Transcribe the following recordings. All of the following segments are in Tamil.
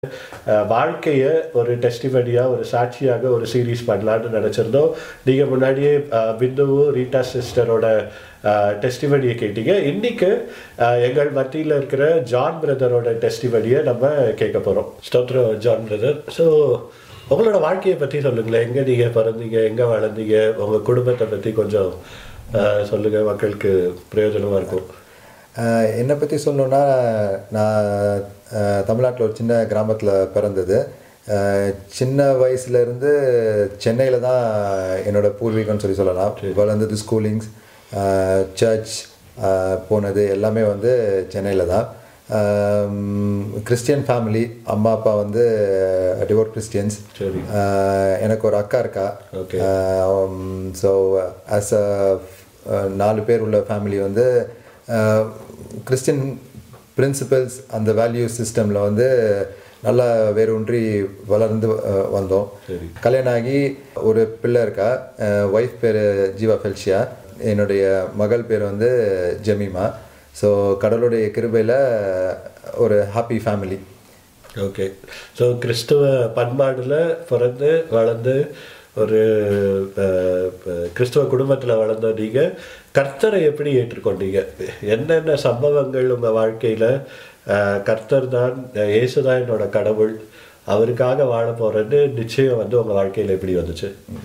அஹ், வாழ்க்கையை ஒரு டெஸ்டிமனியாக ஒரு சாட்சியாக ஒரு சீரீஸ் பண்ணலான்னு நினச்சிருந்தோம் நீங்கள் முன்னாடியே அஹ், பிந்துவும் ரீட்டா சிஸ்டரோட டெஸ்டிமனியை கேட்டீங்க இன்னைக்கு அஹ், எங்கள் மத்தியில் இருக்கிற ஜான் பிரதரோட டெஸ்டிமனியை நம்ம கேட்க போகிறோம் ஸ்தோத்ரம் ஜான் பிரதர் ஸோ உங்களோட வாழ்க்கையை பற்றி சொல்லுங்களேன் எங்கே நீங்கள் பிறந்தீங்க எங்கே வளர்ந்தீங்க உங்கள் குடும்பத்தை பற்றி கொஞ்சம் அஹ், சொல்லுங்க மக்களுக்கு பிரயோஜனமாக இருக்கும் ஆஹ் என்னை பற்றி சொல்லணுன்னா நான் தமிழ்நாட்டில் ஒரு சின்ன கிராமத்தில் பிறந்தது ஆஹ் சின்ன வயசுலேருந்து சென்னையில் தான் என்னோட பூர்வீகம்னு சொல்லி சொல்லலாம் வளர்ந்தது ஸ்கூலிங்ஸ் சர்ச் போனது எல்லாமே வந்து சென்னையில் தான் கிறிஸ்டியன் ஃபேமிலி அம்மா அப்பா வந்து டிவோட் கிறிஸ்டியன்ஸ் சரி எனக்கு ஒரு அக்கா இருக்கா Okay. ஸோ ஆஸ் அ நாலு பேர் உள்ள ஃபேமிலி வந்து கிறிஸ்டியன் பிரின்சிபல்ஸ் அந்த வேல்யூ சிஸ்டமில் வந்து நல்லா வேரூன்றி வளர்ந்து அஹ், வந்தோம் சரி. கல்யாணம் ஆகி ஒரு பிள்ளை இருக்கா ஒய்ஃப் பேர் ஜீவா ஃபெல்ஷியா என்னுடைய மகள் பேர் வந்து ஜெமிமா ஸோ கடவுளுடைய கிருபையில் ஒரு ஹாப்பி ஃபேமிலி ஓகே ஸோ கிறிஸ்துவ பண்பாடில் பிறந்து வளர்ந்து ஒரு அஹ், அஹ், கிறிஸ்துவ குடும்பத்தில் வளர்ந்த நீங்கள் கர்த்தரை எப்படி ஏற்றுக்கொண்டீங்க என்னென்ன சம்பவங்கள் உங்கள் வாழ்க்கையில் கர்த்தர் தான் இயேசு தான் என்னோட கடவுள் அவருக்காக வாழ போகிறேன்னு நிச்சயம் வந்து உங்கள் வாழ்க்கையில் எப்படி வந்துச்சு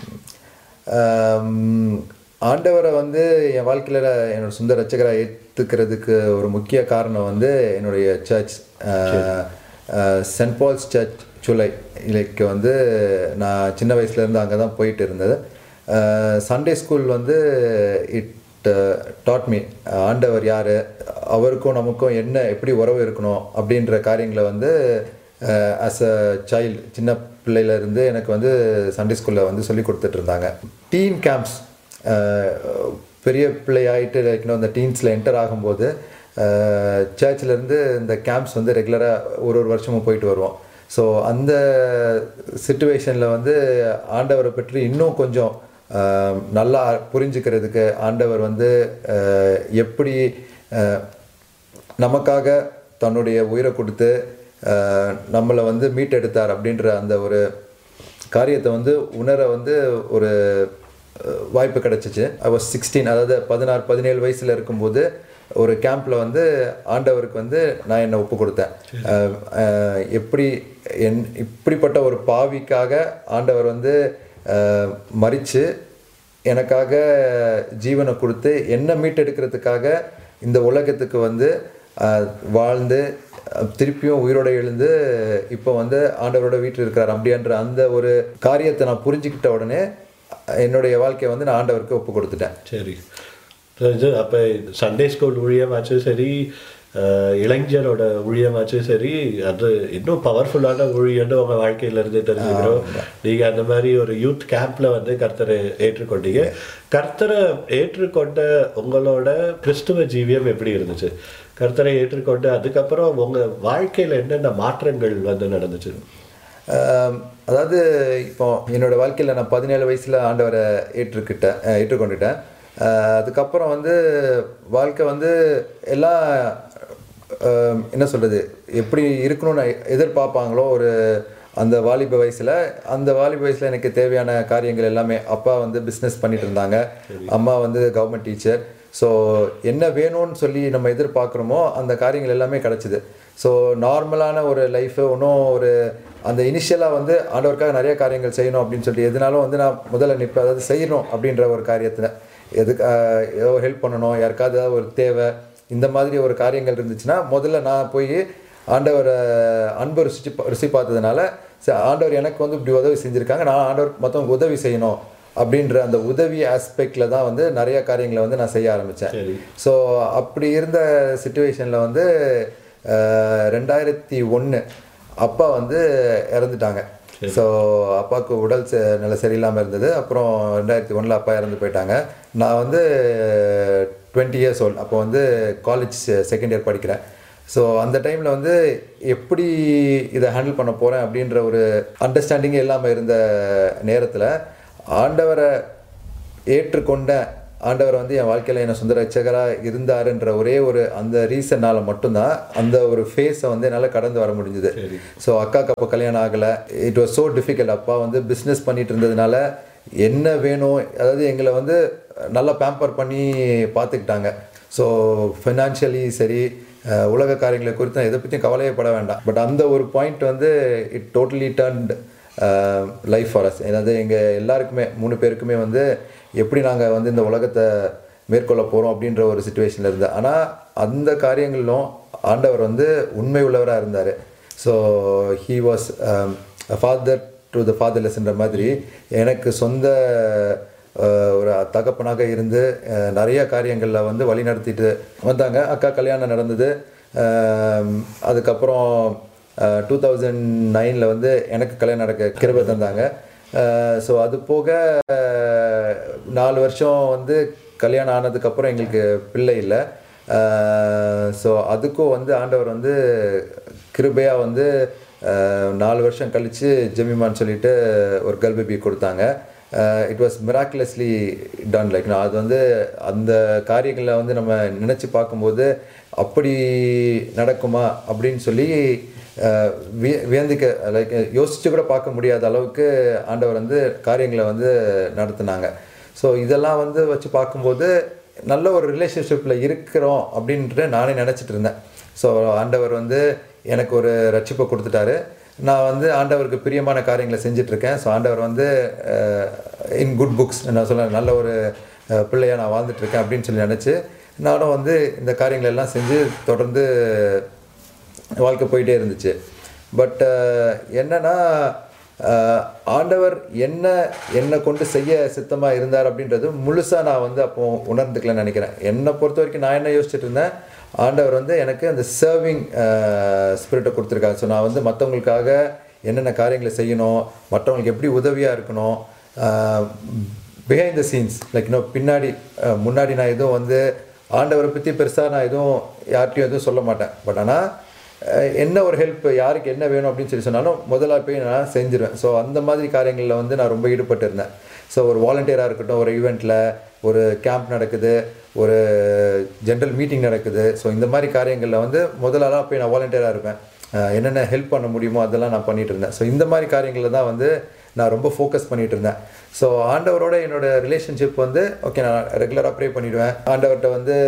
ஆம், ஆண்டவரை வந்து என் வாழ்க்கையில் என்னோட சொந்த ரட்சகராக ஏற்றுக்கிறதுக்கு ஒரு முக்கிய காரணம் வந்து என்னுடைய சர்ச் சென்ட் பால்ஸ் சர்ச் சுலை இலைக்கு வந்து நான் சின்ன வயசுலேருந்து அங்கே தான் போயிட்டு இருந்தது சண்டே ஸ்கூல் வந்து இட் டாட் மீ ஆண்டவர் யார் அவருக்கும் நமக்கும் என்ன எப்படி உறவு இருக்கணும் அப்படின்ற காரியங்களை வந்து ஆஸ் அ சைல்டு சின்ன பிள்ளையில இருந்து எனக்கு வந்து சண்டே ஸ்கூலில் வந்து சொல்லி கொடுத்துட்டு இருந்தாங்க டீன் கேம்ப்ஸ் பெரிய பிள்ளை ஆகிட்டு லைக் இன்னும் அந்த டீன்ஸில் என்டர் ஆகும்போது சர்ச்சில் இருந்து இந்த கேம்ப்ஸ் வந்து ரெகுலராக ஒரு ஒரு வருஷமும் போயிட்டு வருவோம் ஸோ அந்த சுச்சுவேஷனில் வந்து ஆண்டவரை பற்றி இன்னும் கொஞ்சம் அஹ், நல்லா புரிஞ்சுக்கிறதுக்கு ஆண்டவர் வந்து அஹ், எப்படி அஹ், நமக்காக தன்னுடைய உயிரை கொடுத்து அஹ், நம்மளை வந்து மீட்டெடுத்தார் அப்படின்ற அந்த ஒரு காரியத்தை வந்து உணர வந்து ஒரு அஹ், வாய்ப்பு கிடச்சிச்சு ஐ வாஸ் சிக்ஸ்டீன் அதாவது பதினாறு பதினேழு வயசில் இருக்கும்போது ஒரு கேம்பில் வந்து ஆண்டவருக்கு வந்து நான் என்னை ஒப்பு கொடுத்தேன் அஹ், அஹ், எப்படி என் இப்படிப்பட்ட ஒரு பாவிக்காக ஆண்டவர் வந்து அஹ், மரித்து எனக்காக ஜீவனை கொடுத்து என்ன மீட்டெடுக்கிறதுக்காக இந்த உலகத்துக்கு வந்து அஹ், வாழ்ந்து அஹ், திருப்பியும் உயிரோட எழுந்து இப்போ வந்து ஆண்டவரோட வீட்டில் இருக்கிறார் அப்படின்ற அந்த ஒரு காரியத்தை நான் புரிஞ்சுக்கிட்ட உடனே என்னுடைய வாழ்க்கையை வந்து நான் ஆண்டவருக்கு ஒப்பு கொடுத்துட்டேன் சரி So, இது அப்போ சண்டே ஸ்கூல் ஊழியமாச்சும் சரி அஹ், இளைஞரோட ஊழியமாச்சும் சரி அது இன்னும் பவர்ஃபுல்லான ஊழியன்னு உங்கள் வாழ்க்கையில இருந்து தெரிஞ்சுக்கிறோம் நீங்கள் அந்த மாதிரி ஒரு யூத் கேம்ப்ல வந்து கர்த்தரை ஏற்றுக்கொண்டீங்க கர்த்தரை ஏற்றுக்கொண்ட உங்களோட கிறிஸ்துவ ஜீவியம் எப்படி இருந்துச்சு கர்த்தரை ஏற்றுக்கொண்டு அதுக்கப்புறம் உங்கள் வாழ்க்கையில் என்னென்ன மாற்றங்கள் வந்து நடந்துச்சு ஆம், அதாவது இப்போ என்னோட வாழ்க்கையில் நான் பதினேழு வயசில் ஆண்டவரை ஏற்றுக்கிட்டேன் அஹ், ஏற்றுக்கொண்டுட்டேன் அஹ், அதுக்கப்புறம் வந்து வாழ்க்கை வந்து எல்லாம் ஆம், என்ன சொல்கிறது எப்படி இருக்கணும்னு எதிர்பார்ப்பாங்களோ ஒரு அந்த வாலிப வயசில் அந்த வாலிப வயசில் எனக்கு தேவையான காரியங்கள் எல்லாமே அப்பா வந்து பிஸ்னஸ் பண்ணிட்டு இருந்தாங்க அம்மா வந்து கவர்மெண்ட் டீச்சர் ஸோ என்ன வேணும்னு சொல்லி நம்ம எதிர்பார்க்குறோமோ அந்த காரியங்கள் எல்லாமே கிடச்சிது ஸோ நார்மலான ஒரு லைஃபு ஒன்றும் ஒரு அந்த இனிஷியலாக வந்து ஆண்டவருக்காக நிறைய காரியங்கள் செய்யணும் அப்படின்னு சொல்லி எதுனாலும் வந்து நான் முதல்ல நிற்பேன் அதாவது செய்யணும் அப்படின்ற ஒரு காரியத்தில் எதுக்கு ஆஹ், ஏதோ ஹெல்ப் பண்ணணும் யாருக்காவது ஏதாவது ஒரு தேவை இந்த மாதிரி ஒரு காரியங்கள் இருந்துச்சுன்னா முதல்ல நான் போய் ஆண்டவரை அன்பு ருசிச்சு ருசி பார்த்ததுனால சரி, ஆண்டவர் எனக்கு வந்து இப்படி உதவி செஞ்சுருக்காங்க நான் ஆண்டவருக்கு மற்றவங்க உதவி செய்யணும் அப்படின்ற அந்த உதவி ஆஸ்பெக்டில் தான் வந்து நிறைய காரியங்களை வந்து நான் செய்ய ஆரம்பித்தேன் சரி ஸோ அப்படி இருந்த சுச்சுவேஷனில் வந்து அஹ், ரெண்டாயிரத்தி ஒன்று அப்பா வந்து இறந்துட்டாங்க ஸோ அப்பாவுக்கு உடல் ச- நில சரியில்லாமல் இருந்தது அப்புறம் ரெண்டாயிரத்தி ஒன்றில் அப்பா இறந்து போயிட்டாங்க நான் வந்து டுவெண்ட்டி இயர்ஸ் ஓல்ட் அப்போ வந்து காலேஜ் செகண்ட் இயர் படிக்கிறேன் ஸோ அந்த டைமில் வந்து எப்படி இதை ஹேண்டில் பண்ண போகிறேன் அப்படின்ற ஒரு அண்டர்ஸ்டாண்டிங்கே இல்லாமல் இருந்த நேரத்தில் ஆண்டவரை ஏற்றுக்கொண்டேன் ஆண்டவர் வந்து என் வாழ்க்கையில் என்ன சொந்த ரட்சகராக இருந்தாருன்ற ஒரே ஒரு அந்த ரீசனால் மட்டும்தான் அந்த ஒரு ஃபேஸை வந்து என்னால் கடந்து வர முடிஞ்சுது ஸோ அக்காக்கு அப்போ கல்யாணம் ஆகலை இட் வாஸ் ஸோ டிஃபிகல்ட் அப்பா வந்து பிஸ்னஸ் பண்ணிட்டு இருந்ததுனால என்ன வேணும் அதாவது எங்களை வந்து நல்லா பேம்பர் பண்ணி பார்த்துக்கிட்டாங்க ஸோ ஃபினான்ஷியலி சரி அஹ், உலக காரியங்களை குறித்து நான் எதை பற்றியும் கவலையே பட வேண்டாம் பட் அந்த ஒரு பாயிண்ட் வந்து it totally turned life for us அதாவது எங்கள் எல்லாருக்குமே மூணு பேருக்குமே வந்து எப்படி நாங்கள் வந்து இந்த உலகத்தை மேற்கொள்ள போகிறோம் அப்படின்ற ஒரு சுச்சுவேஷனில் இருந்தேன் ஆனால் அந்த காரியங்களிலும் ஆண்டவர் வந்து உண்மை உள்ளவராக இருந்தார் so he was father to the ஃபாதர்லெஸ்ன்ற மாதிரி எனக்கு சொந்த அஹ், ஒரு தகப்பனாக இருந்து அஹ், நிறைய காரியங்களில் வந்து வழி நடத்திட்டு வந்தாங்க அக்கா கல்யாணம் நடந்தது அஹ், அதுக்கப்புறம் டூ தௌசண்ட் நைனில் வந்து எனக்கு கல்யாணம் நடக்க கிருபை தந்தாங்க ஸோ அது போக அஹ், நாலு வருஷம் வந்து கல்யாணம் ஆனதுக்கப்புறம் எங்களுக்கு பிள்ளை இல்லை ஸோ அதுக்கும் வந்து ஆண்டவர் வந்து கிருபையாக வந்து அஹ், நாலு வருஷம் கழித்து ஜெமிமான்னு சொல்லிட்டு ஒரு கேர்ள் பேபி கொடுத்தாங்க it was miraculously done like நான் அது வந்து அந்த காரியங்களில் வந்து நம்ம நினச்சி பார்க்கும்போது அப்படி நடக்குமா அப்படின்னு சொல்லி அஹ், விய- வியந்திக்க லைக் யோசிச்சு கூட பார்க்க முடியாத அளவுக்கு ஆண்டவர் வந்து காரியங்களை வந்து நடத்துனாங்க ஸோ இதெல்லாம் வந்து வச்சு பார்க்கும்போது நல்ல ஒரு ரிலேஷன்ஷிப்பில் இருக்கிறோம் அப்படின்ட்டு நானே நினச்சிட்டு இருந்தேன் ஸோ ஆண்டவர் வந்து எனக்கு ஒரு ரட்சிப்பை கொடுத்துட்டாரு நான் வந்து ஆண்டவருக்கு பிரியமான காரியங்களை செஞ்சுட்டு இருக்கேன் ஸோ ஆண்டவர் வந்து இன் குட் புக்ஸ் நான் சொல்ல நல்ல ஒரு அஹ், பிள்ளையா நான் வாழ்ந்துட்டு இருக்கேன் அப்படின்னு சொல்லி நினச்சி நானும் வந்து இந்த காரியங்களை எல்லாம் செஞ்சு தொடர்ந்து வாழ்க்கை போயிட்டே இருந்துச்சு பட் என்னன்னா அஹ், ஆண்டவர் என்ன என்னை கொண்டு செய்ய சித்தமாக இருந்தார் அப்படின்றது முழுசாக நான் வந்து அப்போ உணர்ந்துக்கலன்னு நினைக்கிறேன் என்னை பொறுத்த வரைக்கும் நான் என்ன யோசிச்சுட்டு இருந்தேன் ஆண்டவர் வந்து எனக்கு அந்த சர்விங் ஸ்பிரிட்டை கொடுத்துருக்காங்க ஸோ நான் வந்து மற்றவங்களுக்காக என்னென்ன காரியங்களை செய்யணும் மற்றவங்களுக்கு எப்படி உதவியாக இருக்கணும் பிஹைண்ட் த சீன்ஸ் லைக் இன்னும் பின்னாடி அஹ், முன்னாடி நான் எதுவும் வந்து ஆண்டவரை பற்றி பெருசாக நான் எதுவும் யார்கிட்டையும் எதுவும் சொல்ல மாட்டேன் பட் ஆனால் என்ன ஒரு ஹெல்ப் யாருக்கு என்ன வேணும் அப்படின்னு சொல்லி சொன்னாலும் முதல்ல போய் நான் செஞ்சிருவேன் ஸோ அந்த மாதிரி காரியங்களில் வந்து நான் ரொம்ப ஈடுபட்டு இருந்தேன் ஸோ ஒரு வாலண்டியராக இருக்கட்டும் ஒரு ஈவெண்ட்டில் ஒரு கேம்ப் நடக்குது ஒரு ஜென்ரல் மீட்டிங் நடக்குது ஸோ இந்த மாதிரி காரியங்களில் வந்து முதலாளாக போய் நான் வாலண்டியராக இருப்பேன் அஹ் என்னென்ன ஹெல்ப் பண்ண முடியுமோ அதெல்லாம் நான் பண்ணிட்டு இருந்தேன் ஸோ இந்த மாதிரி காரியங்களில் தான் வந்து நான் ரொம்ப ஃபோக்கஸ் பண்ணிட்டு இருந்தேன் ஸோ ஆண்டவரோட என்னோட ரிலேஷன்ஷிப் வந்து ஓகே நான் ரெகுலராக ப்ரே பண்ணிவிடுவேன் ஆண்டவர்கிட்ட வந்து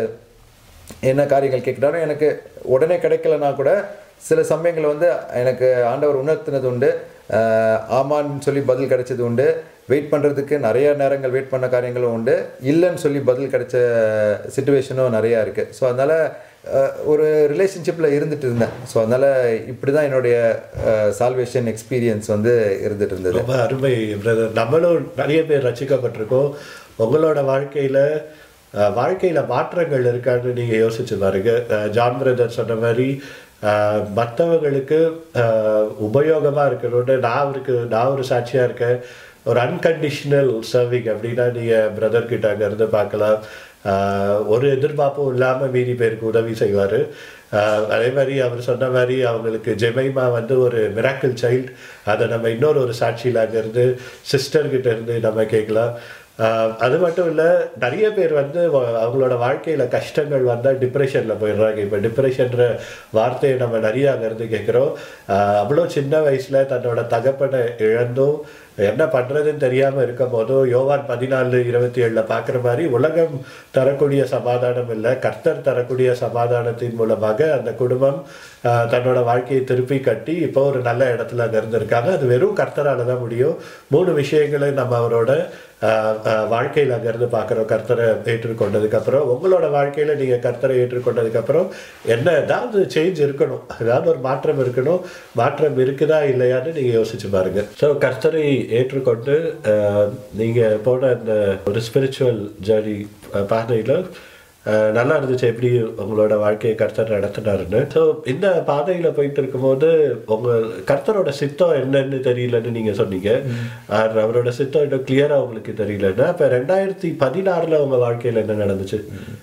என்ன காரியங்கள் கேட்குறாரோ எனக்கு உடனே கிடைக்கலனா கூட சில சமயங்கள் வந்து எனக்கு ஆண்டவர் உணர்த்தினது உண்டு அஹ் ஆமான்னு சொல்லி பதில் கிடைச்சது உண்டு வெயிட் பண்ணுறதுக்கு நிறைய நேரங்கள் வெயிட் பண்ண காரியங்களும் உண்டு இல்லைன்னு சொல்லி பதில் கிடைச்ச சுச்சுவேஷனும் நிறையா இருக்குது ஸோ அதனால் ஒரு ரிலேஷன்ஷிப்பில் இருந்துட்டு இருந்தேன் ஸோ அதனால் இப்படி தான் என்னுடைய சால்வேஷன் எக்ஸ்பீரியன்ஸ் வந்து இருந்துட்டு இருந்தது ரொம்ப அருமை பிரதர் நம்மளும் நிறைய பேர் ரசிக்கப்பட்டிருக்கோம் உங்களோட வாழ்க்கையில அஹ், வாழ்க்கையில மாற்றங்கள் இருக்கான்னு நீங்க யோசிச்சு பாருங்க அஹ், ஜான் பிரதர் சொன்ன மாதிரி அஹ், மத்தவங்களுக்கு அஹ், உபயோகமா இருக்கணும்னு நான் அவருக்கு நான் ஒரு சாட்சியா இருக்கேன் ஒரு அன்கண்டிஷனல் சர்விங் அப்படின்னா நீங்க பிரதர் கிட்ட அங்க இருந்து பார்க்கலாம் ஆஹ் ஒரு எதிர்பார்ப்பும் இல்லாமல் மீதி பேருக்கு உதவி செய்வார் அதே மாதிரி அவர் சொன்ன மாதிரி அவங்களுக்கு ஜெமைமா வந்து ஒரு மிராக்கிள் சைல்டு அதை நம்ம இன்னொரு ஒரு சாட்சியில் அங்கேருந்து சிஸ்டர்கிட்ட இருந்து நம்ம கேட்கலாம் ஆஹ் அது மட்டும் இல்லை நிறைய பேர் வந்து வ- அவங்களோட வாழ்க்கையில் கஷ்டங்கள் வந்தால் டிப்ரெஷனில் போயிடுறாங்க இப்போ டிப்ரெஷன்ற வார்த்தையை நம்ம நிறைய அங்கேருந்து கேட்குறோம் அவ்வளோ சின்ன வயசில் தன்னோட தகப்பனை இழந்தும் என்ன பண்ணுறதுன்னு தெரியாமல் இருக்கும் போதும் யோவான் பதினாலு இருபத்தி ஏழில் பார்க்குற மாதிரி உலகம் தரக்கூடிய சமாதானம் இல்லை கர்த்தர் தரக்கூடிய சமாதானத்தின் மூலமாக அந்த குடும்பம் ஆஹ், தன்னோட வாழ்க்கையை திருப்பி கட்டி இப்போ ஒரு நல்ல இடத்துல அங்கே இருந்திருக்காங்க அது வெறும் கர்த்தரால தான் முடியும் மூணு விஷயங்களை நம்ம அவரோட ஆஹ், ஆஹ், வாழ்க்கையில் அங்கேருந்து பார்க்குறோம் கர்த்தரை ஏற்றுக்கொண்டதுக்கப்புறம் உங்களோட வாழ்க்கையில் நீங்கள் கர்த்தரை ஏற்றுக்கொண்டதுக்கப்புறம் என்ன ஏதாவது சேஞ்ச் இருக்கணும் ஏதாவது ஒரு மாற்றம் இருக்கணும் மாற்றம் இருக்குதா இல்லையான்னு நீங்கள் யோசிச்சு பாருங்க ஸோ கர்த்தரை ஏற்றுக்கொண்டு ஆஹ், நீங்க போன அந்த ஒரு ஸ்பிரிச்சுவல் ஜேர்னி பாதையில் நல்லா இருந்துச்சு எப்படி உங்களோட வாழ்க்கையை கர்த்தர் நடத்தினாருன்னு ஸோ இந்த பாதையில போயிட்டு இருக்கும்போது உங்க கர்த்தரோட சித்தம் என்னன்னு தெரியலன்னு நீங்க சொன்னீங்க ஆர் அவரோட சித்தம் இன்னும் கிளியரா உங்களுக்கு தெரியலன்னா இப்போ ரெண்டாயிரத்தி பதினாறுல உங்க வாழ்க்கையில என்ன நடந்துச்சு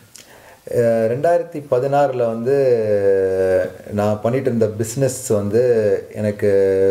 அஹ் ரெண்டாயிரத்தி பதினாறில் வந்து நான் பண்ணிட்டு இருந்த பிஸ்னஸ் வந்து எனக்கு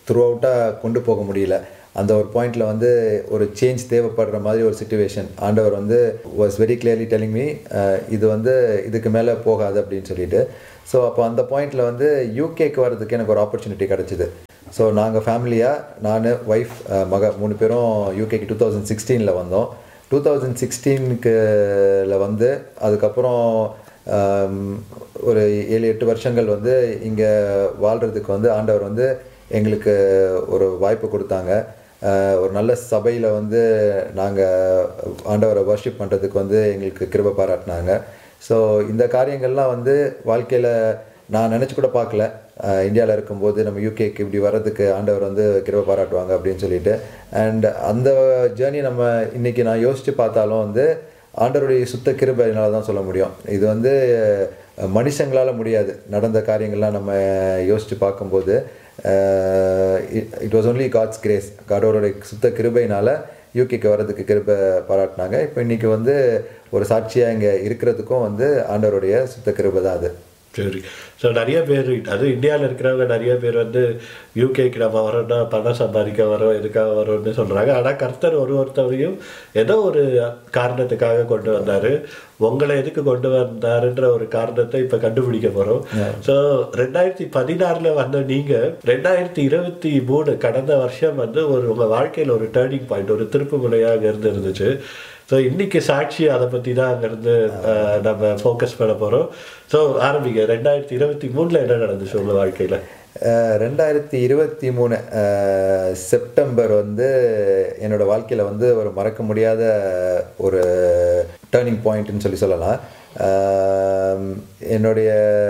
த்ரூ அவுட்டாக கொண்டு போக முடியல அந்த ஒரு பாயிண்டில் வந்து ஒரு சேஞ்ச் தேவைப்படுற மாதிரி ஒரு சுச்சுவேஷன் ஆண்டவர் வந்து was very clearly telling me இது வந்து இதுக்கு மேலே போகாது அப்படின்னு சொல்லிட்டு ஸோ அப்போ அந்த பாயிண்டில் வந்து யூகேக்கு வர்றதுக்கு எனக்கு ஒரு ஆப்பர்ச்சுனிட்டி கிடச்சிது ஸோ நாங்கள் ஃபேமிலியாக நான் ஒய்ஃப் மக மூணு பேரும் யூகேக்கு டூ தௌசண்ட் சிக்ஸ்டீனில் வந்தோம் டூ தௌசண்ட் சிக்ஸ்டீனுக்குல வந்து அதுக்கப்புறம் ஆம், ஒரு ஏழு எட்டு வருஷங்கள் வந்து இங்கே வாழ்கிறதுக்கு வந்து ஆண்டவர் வந்து எங்களுக்கு ஒரு வாய்ப்பு கொடுத்தாங்க ஆஹ், ஒரு நல்ல சபையில் வந்து நாங்கள் ஆண்டவரை வர்ஷிப் பண்ணுறதுக்கு வந்து எங்களுக்கு கிருபை பாராட்டினாங்க ஸோ இந்த காரியங்கள்லாம் வந்து வாழ்க்கையில் நான் நினச்சி கூட பார்க்கல இந்தியாவில் இருக்கும்போது நம்ம யூகேக்கு இப்படி வர்றதுக்கு ஆண்டவர் வந்து கிருபை பாராட்டுவாங்க அப்படின்னு சொல்லிட்டு அண்ட் அந்த ஜேர்னி நம்ம இன்னைக்கு நான் யோசித்து பார்த்தாலும் வந்து ஆண்டவருடைய சுத்த கிருபையினால தான் சொல்ல முடியும் இது வந்து அஹ், மனுஷங்களால முடியாது நடந்த காரியங்கள்லாம் நம்ம யோசித்து பார்க்கும்போது it was only God's grace காடோருடைய சுத்த கிருபையினால யூகேக்கு வர்றதுக்கு கிருபை பாராட்டினாங்க இப்போ இன்னைக்கு வந்து ஒரு சாட்சியாக இங்கே இருக்கிறதுக்கும் வந்து ஆண்டவருடைய சுத்த கிருபை தான் அது சரி ஸோ நிறைய பேர் அது இந்தியாவில் இருக்கிறவங்க நிறைய பேர் வந்து யூகேக்கு நம்ம வரோம்னா பணம் சம்பாதிக்க வரோம் எதுக்காக வரோம்னு சொல்கிறாங்க ஆனால் கர்த்தர் ஒரு ஒருத்தவரையும் ஏதோ ஒரு காரணத்துக்காக கொண்டு வந்தார் உங்களை எதுக்கு கொண்டு வந்தாருன்ற ஒரு காரணத்தை இப்போ கண்டுபிடிக்க போகிறோம் ஸோ ரெண்டாயிரத்தி பதினாறில் வந்த நீங்கள் ரெண்டாயிரத்தி இருபத்தி மூணு கடந்த வருஷம் வந்து ஒரு உங்கள் வாழ்க்கையில் ஒரு டேர்னிங் பாயிண்ட் ஒரு திருப்பு முனையாக இருந்து இருந்துச்சு ஸோ இன்னைக்கு சாட்சி அதை பற்றி தான் அங்கேருந்து அஹ், நம்ம ஃபோக்கஸ் பண்ண போகிறோம் ஸோ ஆரம்பிங்க ரெண்டாயிரத்தி இருபத்தி மூணில் என்ன நடந்துச்சு உங்கள் வாழ்க்கையில் அஹ் ரெண்டாயிரத்தி இருபத்தி மூணு அஹ், செப்டம்பர் வந்து என்னோட வாழ்க்கையில் வந்து ஒரு மறக்க முடியாத ஒரு டேர்னிங் பாயிண்ட்னு சொல்லி சொல்லலாம் அஹ், என்னுடைய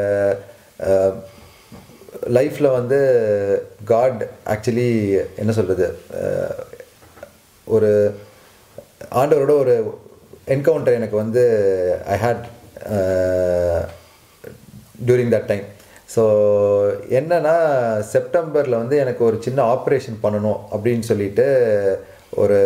லைஃப்பில் வந்து காட் ஆக்சுவலி என்ன சொல்கிறது ஒரு ஆண்டவரோட ஒரு என்கவுண்டர் எனக்கு வந்து I had during that time so என்னன்னா செப்டம்பரில் வந்து எனக்கு ஒரு சின்ன ஆப்ரேஷன் பண்ணணும் அப்படின்னு சொல்லிட்டு ஒரு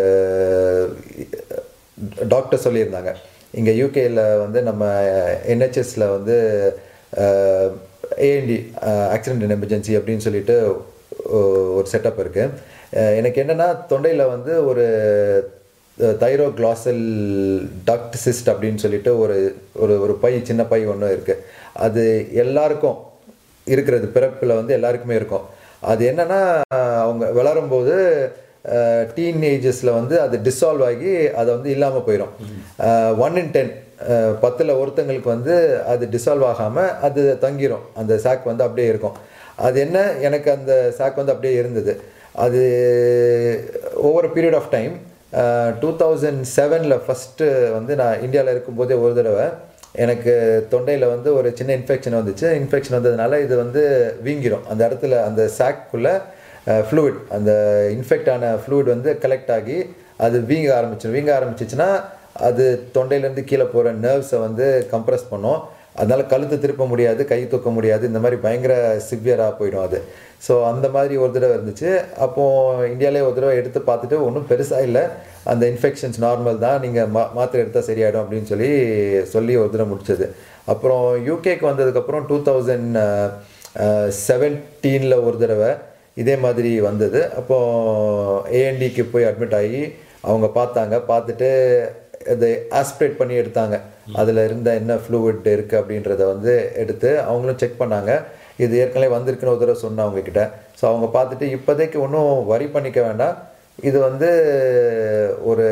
டாக்டர் சொல்லியிருந்தாங்க இங்கே யூகேயில் வந்து நம்ம என்ஹெச்எஸில் வந்து ஏஎன்டி ஆக்சிடென்ட் அண்ட் எமர்ஜென்சி அப்படின்னு சொல்லிட்டு ஒரு செட்டப் இருக்குது எனக்கு என்னென்னா தொண்டையில் வந்து ஒரு தைரோக்ளாசல் டக்ட் சிஸ்ட் அப்படின்னு சொல்லிட்டு ஒரு ஒரு ஒரு பை சின்ன பை ஒன்று இருக்குது அது எல்லாருக்கும் இருக்கிறது பிறப்பில் வந்து எல்லாருக்குமே இருக்கும் அது என்னன்னா அவங்க வளரும்போது டீன் ஏஜஸில் வந்து அது டிசால்வ் ஆகி அதை வந்து இல்லாமல் போயிடும் ஒன் இன் டென் பத்தில் ஒருத்தங்களுக்கு வந்து அது டிசால்வ் ஆகாமல் அது தங்கிரும் அந்த சாக் வந்து அப்படியே இருக்கும் அது என்ன எனக்கு அந்த சாக் வந்து அப்படியே இருந்தது அது ஒவ்வொரு period of time two thousand செவனில் ஃபஸ்ட்டு வந்து நான் இந்தியாவில் இருக்கும்போதே ஒரு தடவை எனக்கு தொண்டையில் வந்து ஒரு சின்ன இன்ஃபெக்ஷன் வந்துச்சு இன்ஃபெக்ஷன் வந்ததுனால இது வந்து வீங்கிரும் அந்த இடத்துல அந்த சாக்குள்ளே ஃப்ளூயிட் அந்த இன்ஃபெக்ட் ஆன ஃப்ளூயிட் வந்து கலெக்ட் ஆகி அது வீங்க ஆரம்பிச்சிடும் வீங்க ஆரம்பிச்சிச்சுன்னா அது தொண்டையிலேருந்து கீழே போகிற நர்வ்ஸை வந்து கம்ப்ரெஸ் பண்ணும் அதனால் கழுத்து திருப்ப முடியாது கை தூக்க முடியாது இந்த மாதிரி பயங்கர சிவியராக போயிடும் அது ஸோ அந்த மாதிரி ஒரு தடவை இருந்துச்சு அப்போது இந்தியாவிலே ஒரு தடவை எடுத்து பார்த்துட்டு ஒன்றும் பெருசாக இல்லை அந்த இன்ஃபெக்ஷன்ஸ் நார்மல் தான் நீங்கள் மா மாத்திரை எடுத்தால் சரியாயிடும் அப்படின்னு சொல்லி சொல்லி ஒரு தடவை முடிச்சது அப்புறம் யூகேக்கு வந்ததுக்கப்புறம் டூ தௌசண்ட் செவன்டீனில் ஒரு தடவை இதே மாதிரி வந்தது அப்போது ஏஎன்டிக்கு போய் அட்மிட் ஆகி அவங்க பார்த்தாங்க பார்த்துட்டு அதை ஆஸ்பிரேட் பண்ணி எடுத்தாங்க அதில் இருந்த என்ன ஃப்ளூவிட் இருக்குது அப்படின்றத வந்து எடுத்து அவங்களும் செக் பண்ணாங்க இது ஏற்கனவே வந்திருக்குன்னு ஒரு தடவை சொன்னேன் அவங்கக்கிட்ட ஸோ அவங்க பார்த்துட்டு இப்போதைக்கு ஒன்றும் வரி பண்ணிக்க வேண்டாம் இது வந்து ஒரு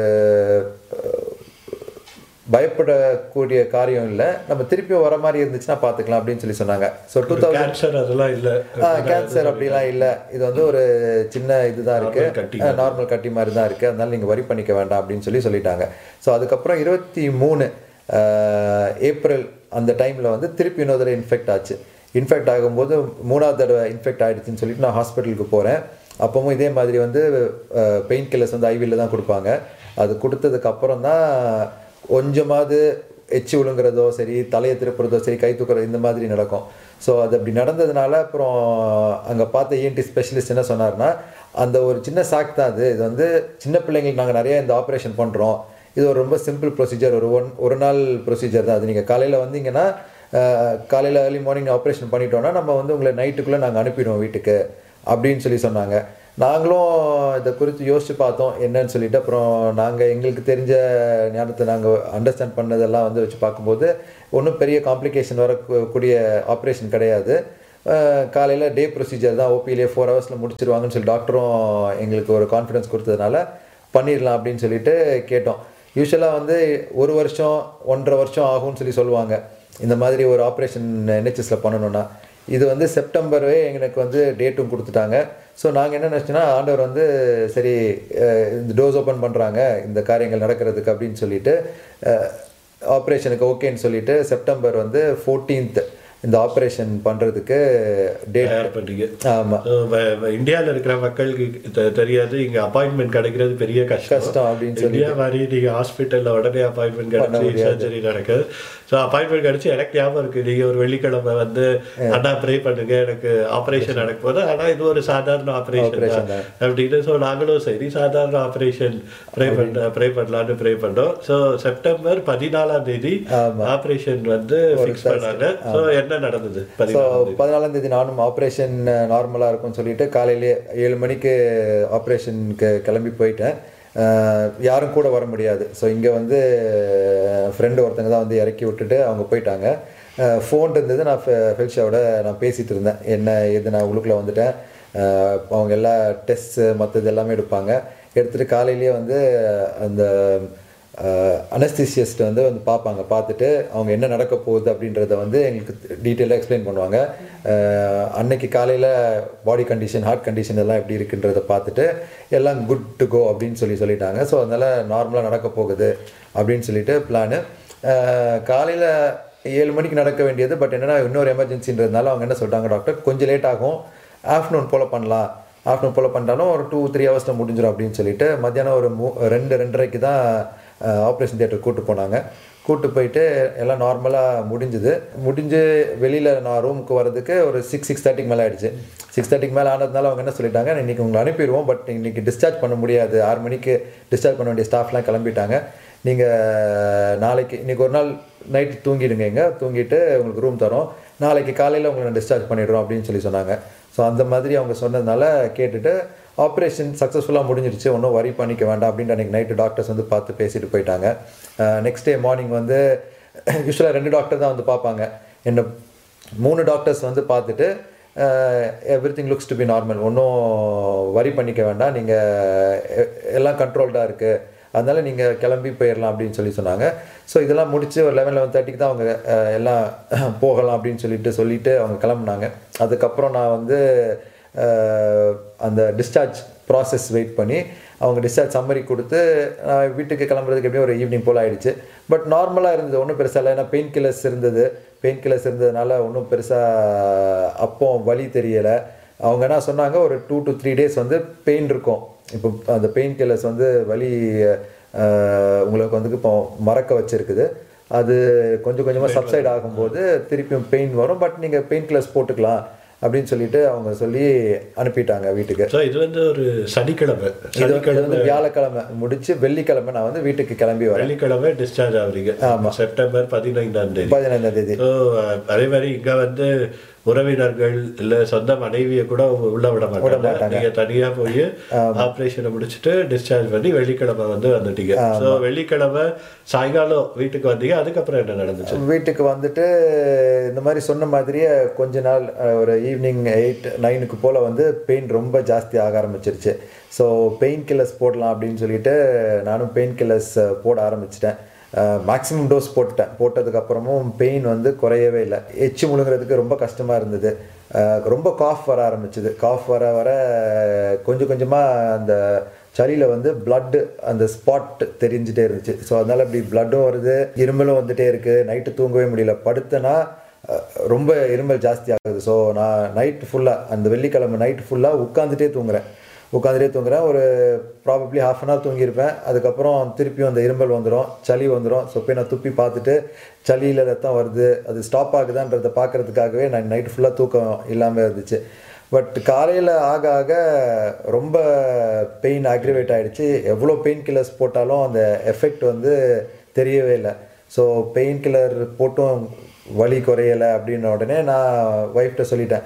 பயப்படக்கூடிய காரியம் இல்லை நம்ம திருப்பி வர மாதிரி இருந்துச்சுன்னா பார்த்துக்கலாம் அப்படின்னு சொல்லி சொன்னாங்க ஸோ டூ தௌசண்ட் கேன்சர் அதெல்லாம் இல்லை கேன்சர் அப்படிலாம் இல்லை இது வந்து ஒரு சின்ன இதுதான் கட்டி. இருக்கு நார்மல் கட்டி மாதிரி தான் இருக்கு அதனால நீங்கள் வரி பண்ணிக்க வேண்டாம் அப்படின்னு சொல்லி சொல்லிட்டாங்க ஸோ அதுக்கப்புறம் இருபத்தி மூணு ஏப்ரல் அந்த டைமில் வந்து திருப்பி இன்னொரு தடவை இன்ஃபெக்ட் ஆச்சு இன்ஃபெக்ட் ஆகும்போது மூணாவது தடவை இன்ஃபெக்ட் ஆகிடுச்சின்னு சொல்லிட்டு நான் ஹாஸ்பிட்டலுக்கு போகிறேன் அப்பவும் இதே மாதிரி வந்து பெயின் கில்லர்ஸ் வந்து ஐவியில் தான் கொடுப்பாங்க அது கொடுத்ததுக்கு அப்புறம் தான் கொஞ்சமாவது எச்சி விழுங்குறதோ சரி தலையை திருப்புறதோ சரி கை தூக்குறதோ இந்த மாதிரி நடக்கும் ஸோ அது அப்படி நடந்ததுனால அப்புறம் அங்கே பார்த்த இஎன்டி ஸ்பெஷலிஸ்ட் என்ன சொன்னார்னா அந்த ஒரு சின்ன சாக் தான் அது இது வந்து சின்ன பிள்ளைங்களுக்கு நாங்கள் நிறைய இந்த ஆப்ரேஷன் பண்ணுறோம் இது ஒரு ரொம்ப சிம்பிள் ப்ரொசீஜர் ஒரு ஒன் ஒரு நாள் ப்ரொசீஜர் தான் அது நீங்கள் காலையில் வந்தீங்கன்னா காலையில் ஏர்லி மார்னிங் ஆப்ரேஷன் பண்ணிட்டோன்னா நம்ம வந்து உங்களை நைட்டுக்குள்ளே நாங்கள் அனுப்பிடுவோம் வீட்டுக்கு அப்படின்னு சொல்லி சொன்னாங்க நாங்களும் இதை குறித்து யோசித்து பார்த்தோம் என்னன்னு சொல்லிட்டு அப்புறம் நாங்கள் எங்களுக்கு தெரிஞ்ச ஞானத்தை நாங்கள் அண்டர்ஸ்டாண்ட் பண்ணதெல்லாம் வந்து வச்சு பார்க்கும்போது ஒன்றும் பெரிய காம்ப்ளிகேஷன் வரக்கூடிய ஆப்ரேஷன் கிடையாது காலையில் டே ப்ரொசீஜர் தான் ஓபியிலே ஃபோர் ஹவர்ஸில் முடிச்சிருவாங்கன்னு சொல்லி டாக்டரும் எங்களுக்கு ஒரு கான்ஃபிடன்ஸ் கொடுத்ததுனால பண்ணிடலாம் அப்படின்னு சொல்லிட்டு கேட்டோம் யூஸ்வலாக வந்து ஒரு வருஷம் ஒன்றரை வருஷம் ஆகும்னு சொல்லி சொல்லுவாங்க இந்த மாதிரி ஒரு ஆப்ரேஷன் என்ஹெச்எஸில் பண்ணணும்னா இது வந்து செப்டம்பரே எங்களுக்கு வந்து டேட்டும் கொடுத்துட்டாங்க ஸோ நாங்கள் என்ன நினச்சோன்னா ஆண்டவர் வந்து சரி அஹ் இந்த டோஸ் ஓப்பன் பண்ணுறாங்க இந்த காரியங்கள் நடக்கிறதுக்கு அப்படின்னு சொல்லிட்டு ஆப்ரேஷனுக்கு ஓகேன்னு சொல்லிட்டு செப்டம்பர் வந்து ஃபோர்டீன்த் இந்த ஆப்ரேஷன் பண்ணுறதுக்கு டேட் தயார் பண்ணீங்க ஆமாம் So, வ- வ- இந்தியால இருக்கிற மக்களுக்கு தெ- தெரியாது இங்க அப்பாயின்மெண்ட் கிடைக்கிறது பெரிய கஷ்டம் கஷ்டம் அப்படின்னு சொல்லி இந்தியா மாதிரி நீங்க ஹாஸ்பிட்டல்ல உடனே அப்பாயின்மெண்ட் கிடைச்சி சர்ஜரி நடக்குது ஸோ அப்பாயின்மெண்ட் கிடைச்சி எனக்கு ஞாபகம் இருக்கு நீங்க ஒரு வெள்ளிக்கிழமை வந்து அண்ணா ப்ரே பண்ணுங்க எனக்கு ஆபரேஷன் நடக்க போது ஆனா இது ஒரு சாதாரண ஆபரேஷன் Operation தான் அப்படின்னு ஸோ நாங்களும் சரி சாதாரண ஆபரேஷன் ப்ரே பண்ண ப்ரே பண்ணலாம்னு ப்ரே பண்ணோம் ஸோ செப்டம்பர் பதினாலாம் தேதி ஆபரேஷன் வந்து ஃபிக்ஸ் பண்ணாங்க ஸோ என்ன நடந்தது ஸோ பதினாலாம் பதினாலாம் தேதி நானும் ஆப்ரேஷன் நார்மலாக இருக்கும்னு சொல்லிட்டு காலையிலே ஏழு மணிக்கு ஆப்ரேஷனுக்கு கிளம்பி போயிட்டேன் அஹ் யாரும் கூட வர முடியாது ஸோ இங்கே வந்து ஃப்ரெண்டு ஒருத்தங்க தான் வந்து இறக்கி விட்டுட்டு அவங்க போயிட்டாங்க ஃபோன் இருந்தது நான் ஃபெல்ஷாவோட நான் பேசிகிட்டு இருந்தேன் என்ன ஏது நான் உள்ளுக்குள்ளே வந்துட்டேன் அஹ் அவங்க எல்லா டெஸ்ட்டு மற்றது எல்லாமே எடுப்பாங்க எடுத்துகிட்டு காலையிலேயே வந்து அந்த அனஸ்தீசியஸ்ட் வந்து வந்து பார்ப்பாங்க பார்த்துட்டு அவங்க என்ன நடக்க போகுது அப்படின்றத வந்து எங்களுக்கு டீட்டெயிலாக எக்ஸ்பிளைன் பண்ணுவாங்க அஹ் அன்னைக்கு காலையில் பாடி கண்டிஷன் ஹார்ட் கண்டிஷன் எல்லாம் எப்படி இருக்குன்றத பார்த்துட்டு எல்லாம் குட் டு கோ அப்படின்னு சொல்லி சொல்லிட்டாங்க ஸோ அதனால் நார்மலாக நடக்க போகுது அப்படின்னு சொல்லிட்டு பிளானு காலையில் ஏழு மணிக்கு நடக்க வேண்டியது பட் என்னன்னா இன்னொரு எமர்ஜென்சின்றதுனால அவங்க என்ன சொல்லிட்டாங்க டாக்டர் கொஞ்சம் லேட் ஆகும் ஆஃப்டர்நூன் போல் பண்ணலாம் ஆஃப்டர்நூன் போல் பண்ணிட்டாலும் ஒரு டூ த்ரீ ஹவர்ஸில் முடிஞ்சிடும் அப்படின்னு சொல்லிட்டு மத்தியானம் ஒரு மூ ரெண்டு ரெண்டரைக்கு தான் ஆப்ரேஷன் தியேட்டர் கூட்டு போனாங்க கூட்டு போயிட்டு எல்லாம் நார்மலாக முடிஞ்சுது முடிஞ்சு வெளியில் நான் ரூமுக்கு வரதுக்கு ஒரு சிக்ஸ் சிக்ஸ் தேர்ட்டிக்கு மேலே ஆயிடுச்சு சிக்ஸ் தேர்ட்டிக்கு மேலே ஆனதுனால அவங்க என்ன சொல்லிட்டாங்க இன்றைக்கி உங்களை அனுப்பிடுவோம் பட் இன்னைக்கு டிஸ்சார்ஜ் பண்ண முடியாது ஆறு மணிக்கு டிஸ்சார்ஜ் பண்ண வேண்டிய ஸ்டாஃப்லாம் கிளம்பிட்டாங்க நீங்கள் நாளைக்கு இன்றைக்கி ஒரு நாள் நைட்டு தூங்கிடுங்க இங்க தூங்கிட்டு உங்களுக்கு ரூம் தரோம் நாளைக்கு காலையில் உங்களை டிஸ்சார்ஜ் பண்ணிடுறோம் அப்படின்னு சொல்லி சொன்னாங்க ஸோ அந்த மாதிரி அவங்க சொன்னதுனால கேட்டுட்டு ஆப்ரேஷன் சக்ஸஸ்ஃபுல்லாக முடிஞ்சிருச்சு ஒன்றும் வரி பண்ணிக்க வேண்டாம் அப்படின்ட்டு அன்றைக்கி நைட்டு டாக்டர்ஸ் வந்து பார்த்து பேசிட்டு போயிட்டாங்க நெக்ஸ்ட் டே மார்னிங் வந்து யூஸ்வலாக ரெண்டு டாக்டர் தான் வந்து பார்ப்பாங்க என்ன மூணு டாக்டர்ஸ் வந்து பார்த்துட்டு everything looks to be normal ஒன்றும் வரி பண்ணிக்க வேண்டாம் நீங்கள் எல்லாம் கண்ட்ரோல்டாக இருக்குது அதனால நீங்கள் கிளம்பி போயிடலாம் அப்படின்னு சொல்லி சொன்னாங்க ஸோ இதெல்லாம் முடிச்சு ஒரு லெவன் லெவன் தேர்ட்டிக்கு தான் அவங்க அஹ், எல்லாம் போகலாம் அப்படின்னு சொல்லிட்டு சொல்லிட்டு அவங்க கிளம்புனாங்க அதுக்கப்புறம் நான் வந்து அஹ், அந்த டிஸ்சார்ஜ் ப்ராசஸ் வெயிட் பண்ணி அவங்க டிஸ்சார்ஜ் சம்மரி கொடுத்து நான் வீட்டுக்கு கிளம்புறதுக்கு எப்படியும் ஒரு ஈவினிங் போல் ஆயிடுச்சு பட் நார்மலாக இருந்தது ஒன்றும் பெருசாக இல்லை ஏன்னா பெயின் கில்லர்ஸ் இருந்தது பெயின் கில்லர்ஸ் இருந்ததுனால ஒன்றும் பெருசாக அப்போ வலி தெரியலை அவங்க என்ன சொன்னாங்க ஒரு டூ டு த்ரீ டேஸ் வந்து பெயின் இருக்கும் இப்போ அந்த பெயின் கில்லர்ஸ் வந்து வலி அஹ், உங்களுக்கு வந்து இப்போ மறக்க வச்சிருக்குது அது கொஞ்சம் கொஞ்சமாக சப்சைட் ஆகும்போது திருப்பியும் பெயின் வரும் பட் நீங்கள் பெயின் கில்லர்ஸ் போட்டுக்கலாம் அப்படின்னு சொல்லிட்டு அவங்க சொல்லி அனுப்பிட்டாங்க வீட்டுக்கு ஸோ இது வந்து ஒரு சனிக்கிழமை இது வந்து- இது வந்து வியாழக்கிழமை முடிச்சு வெள்ளிக்கிழமை நான் வந்து வீட்டுக்கு கிளம்பி வரேன் வெள்ளிக்கிழமை டிஸ்சார்ஜ் ஆகுறீங்க செப்டம்பர் பதினைந்தாம் தேதி பதினைந்தாம் தேதி ஸோ அதே மாதிரி இங்க வந்து உறவினர்கள் இல்ல சொந்த மனைவியை கூட உள்ள விட மாட்டாங்க நீங்க தனியா போய் ஆபரேஷனை முடிச்சுட்டு டிஸ்சார்ஜ் பண்ணி வெள்ளிக்கிழமை வந்து வந்துட்டீங்க ஸோ வெள்ளிக்கிழமை சாயங்காலம் வீட்டுக்கு வந்தீங்க அதுக்கப்புறம் என்ன நடந்துச்சு வீட்டுக்கு வந்துட்டு இந்த மாதிரி சொன்ன மாதிரியே கொஞ்ச நாள் அஹ், ஒரு ஈவினிங் எயிட் நைனுக்கு போல் வந்து பெயின் ரொம்ப ஜாஸ்தி ஆக ஆரம்பிச்சிருச்சு ஸோ பெயின் கில்லர்ஸ் போடலாம் அப்படின்னு சொல்லிட்டு நானும் பெயின் கில்லர்ஸ் போட ஆரம்பிச்சிட்டேன் மேக்ஸிமம் டோஸ் போட்டுட்டேன் போட்டதுக்கப்புறமும் பெயின் வந்து குறையவே இல்லை எச்சு முழுங்குறதுக்கு ரொம்ப கஷ்டமாக இருந்தது அஹ், ரொம்ப காஃப் வர ஆரம்பிச்சுது காஃப் வர வர கொஞ்சம் கொஞ்சமாக அந்த சளியில் வந்து blood அந்த ஸ்பாட் தெரிஞ்சுட்டே இருந்துச்சு ஸோ அதனால் இப்படி பிளட்டும் வருது இருமலும் வந்துட்டே இருக்குது நைட்டு தூங்கவே முடியல படுத்தனா அஹ், ரொம்ப இருமல் ஜாஸ்தி ஆகுது ஸோ நான் நைட் ஃபுல்லாக அந்த வெள்ளிக்கிழமை நைட் ஃபுல்லாக உட்காந்துட்டே தூங்குறேன் உட்காந்துட்டே தூங்குறேன் ஒரு ப்ராபப்ளி ஹாஃப் அன் ஹவர் தூங்கியிருப்பேன் அதுக்கப்புறம் திருப்பியும் அந்த இருமல் வந்துடும் சளி வந்துடும் ஸோ போய் நான் துப்பி பார்த்துட்டு சளியில் ரத்தம் வருது அது ஸ்டாப் ஆகுதான்றதை பார்க்கறதுக்காகவே நான் நைட் ஃபுல்லாக தூக்கம் இல்லாமல் இருந்துச்சு பட் காலையில் ஆக ஆக ரொம்ப பெயின் அக்ரிவேட் ஆயிடுச்சு எவ்வளோ பெயின் கில்லர்ஸ் போட்டாலும் அந்த எஃபெக்ட் வந்து தெரியவே இல்லை ஸோ பெயின் கில்லர் போட்டும் வலி குறையலை அப்படின்ன உடனே நான் ஒய்ஃப்ட்ட சொல்லிட்டேன்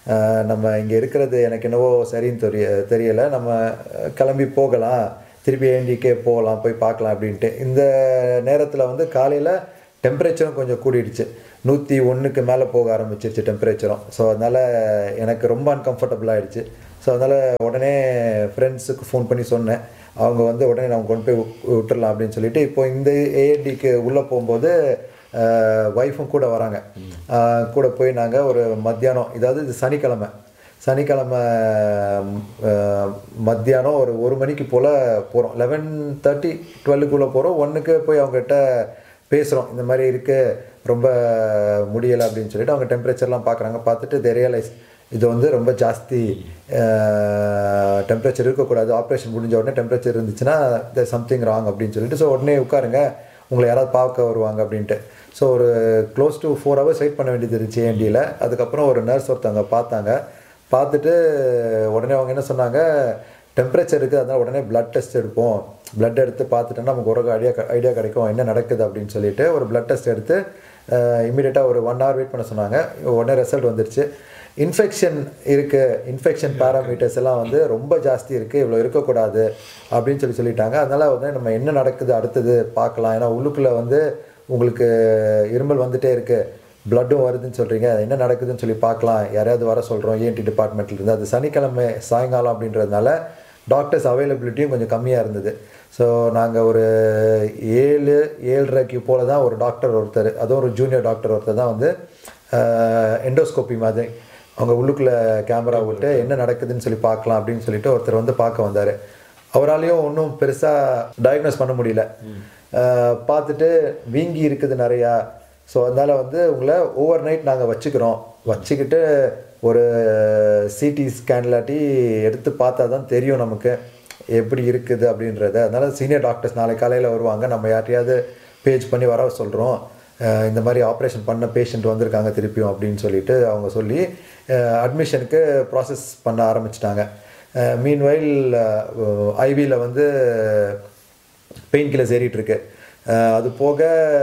அஹ், நம்ம இங்கே இருக்கிறது எனக்கு என்னவோ சரின்னு தெரிய தெரியலை நம்ம அஹ், கிளம்பி போகலாம் திருப்பி ஏண்டிக்கே போகலாம் போய் பார்க்கலாம் அப்படின்ட்டு இந்த நேரத்தில் வந்து காலையில் டெம்பரேச்சரும் கொஞ்சம் கூடிடுச்சு நூற்றி ஒன்றுக்கு மேலே போக ஆரம்பிச்சிருச்சு டெம்பரேச்சரும் ஸோ அதனால் எனக்கு ரொம்ப அன்கம்ஃபர்டபுள் ஆயிடுச்சு ஸோ அதனால் உடனே ஃப்ரெண்ட்ஸுக்கு ஃபோன் பண்ணி சொன்னேன் அவங்க வந்து உடனே நம்ம கொண்டு போய் வி- விட்டுறலாம் அப்படின்னு சொல்லிட்டு இப்போ இந்த ஏடிக்கு உள்ளே போகும்போது ஒய்ஃபும் கூட வராங்க ஆஹ் கூட போய் நாங்கள் ஒரு மத்தியானம் இதாவது இது சனிக்கிழமை சனிக்கிழமை ஆஹ் மத்தியானம் ஒரு ஒரு மணிக்கு போல் போகிறோம் லெவன் தேர்ட்டி டுவெல்லுக்குள்ளே போகிறோம் ஒன்றுக்கு போய் அவங்ககிட்ட பேசுகிறோம் இந்த மாதிரி இருக்குது ரொம்ப முடியலை அப்படின்னு சொல்லிட்டு அவங்க டெம்பரேச்சர்லாம் பார்க்குறாங்க பார்த்துட்டு தே ரியலைஸ் இது வந்து ரொம்ப ஜாஸ்தி டெம்பரேச்சர் இருக்கக்கூடாது ஆப்ரேஷன் முடிஞ்ச உடனே டெம்பரேச்சர் இருந்துச்சுன்னா த சம்திங் ராங் அப்படின்னு சொல்லிட்டு ஸோ உடனே உட்காருங்க உங்களை யாராவது பார்க்க வருவாங்க அப்படின்ட்டு ஸோ ஒரு close to four hours wait பண்ண வேண்டியது இருந்துச்சு ஏண்டியில் அதுக்கப்புறம் ஒரு நர்ஸ் ஒருத்தவங்க பார்த்தாங்க பார்த்துட்டு உடனே அவங்க என்ன சொன்னாங்க டெம்பரேச்சர் இருக்குது அதனால் உடனே பிளட் டெஸ்ட் எடுப்போம் பிளட் எடுத்து பார்த்துட்டோன்னா நமக்கு ஒரு ஐடியா ஐடியா கிடைக்கும் என்ன நடக்குது அப்படின்னு சொல்லிட்டு ஒரு பிளட் டெஸ்ட் எடுத்து இமீடியட்டாக ஒரு ஒன் ஹவர் வெயிட் பண்ண சொன்னாங்க உடனே ரிசல்ட் வந்துருச்சு இன்ஃபெக்ஷன் இருக்குது இன்ஃபெக்ஷன் பேராமீட்டர்ஸ் எல்லாம் வந்து ரொம்ப ஜாஸ்தி இருக்குது இவ்வளோ இருக்கக்கூடாது அப்படின்னு சொல்லி சொல்லிட்டாங்க அதனால் வந்து நம்ம என்ன நடக்குது அடுத்தது பார்க்கலாம் ஏன்னா உள்ளுக்குள்ளே வந்து உங்களுக்கு இருமல் வந்துட்டே இருக்குது பிளட்டும் வருதுன்னு சொல்கிறீங்க என்ன நடக்குதுன்னு சொல்லி பார்க்கலாம் யாரையாவது வர சொல்கிறோம் ஏன்டி டிபார்ட்மெண்ட்லேருந்து அது சனிக்கிழமை சாயங்காலம் அப்படின்றதுனால டாக்டர்ஸ் அவைலபிலிட்டியும் கொஞ்சம் கம்மியாக இருந்தது ஸோ நாங்கள் ஒரு ஏழு ஏழரைக்கு போல தான் ஒரு டாக்டர் ஒருத்தர் அதுவும் ஒரு ஜூனியர் டாக்டர் ஒருத்தர் தான் வந்து எண்டோஸ்கோப்பி மாதிரி அவங்க உள்ளுக்குள்ளே கேமரா விட்டு என்ன நடக்குதுன்னு சொல்லி பார்க்கலாம் அப்படின்னு சொல்லிட்டு ஒருத்தர் வந்து பார்க்க வந்தார் அவராலையும் ஒன்றும் பெருசாக டயக்னோஸ் பண்ண முடியல அஹ் பார்த்துட்டு வீங்கி இருக்குது நிறையா ஸோ அதனால் வந்து உங்களை ஓவர் நைட் நாங்கள் வச்சுக்கிறோம் வச்சுக்கிட்டு ஒரு சிடி ஸ்கேன் இல்லாட்டி எடுத்து பார்த்தா தான் தெரியும் நமக்கு எப்படி இருக்குது அப்படின்றத அதனால் சீனியர் டாக்டர்ஸ் நாளை காலையில் வருவாங்க நம்ம யார்ட்டையாவது பேஜ் பண்ணி வர சொல்கிறோம் இந்த மாதிரி ஆப்ரேஷன் பண்ண பேஷண்ட் வந்திருக்காங்க திருப்பியும் அப்படின்னு சொல்லிட்டு அவங்க சொல்லி அட்மிஷனுக்கு ப்ராசஸ் பண்ண ஆரம்பிச்சிட்டாங்க மீன்வைல் ஐவியில் வந்து பெயின் கில்லர்ஸ் ஏறிட்டு இருக்கு அஹ் அது போக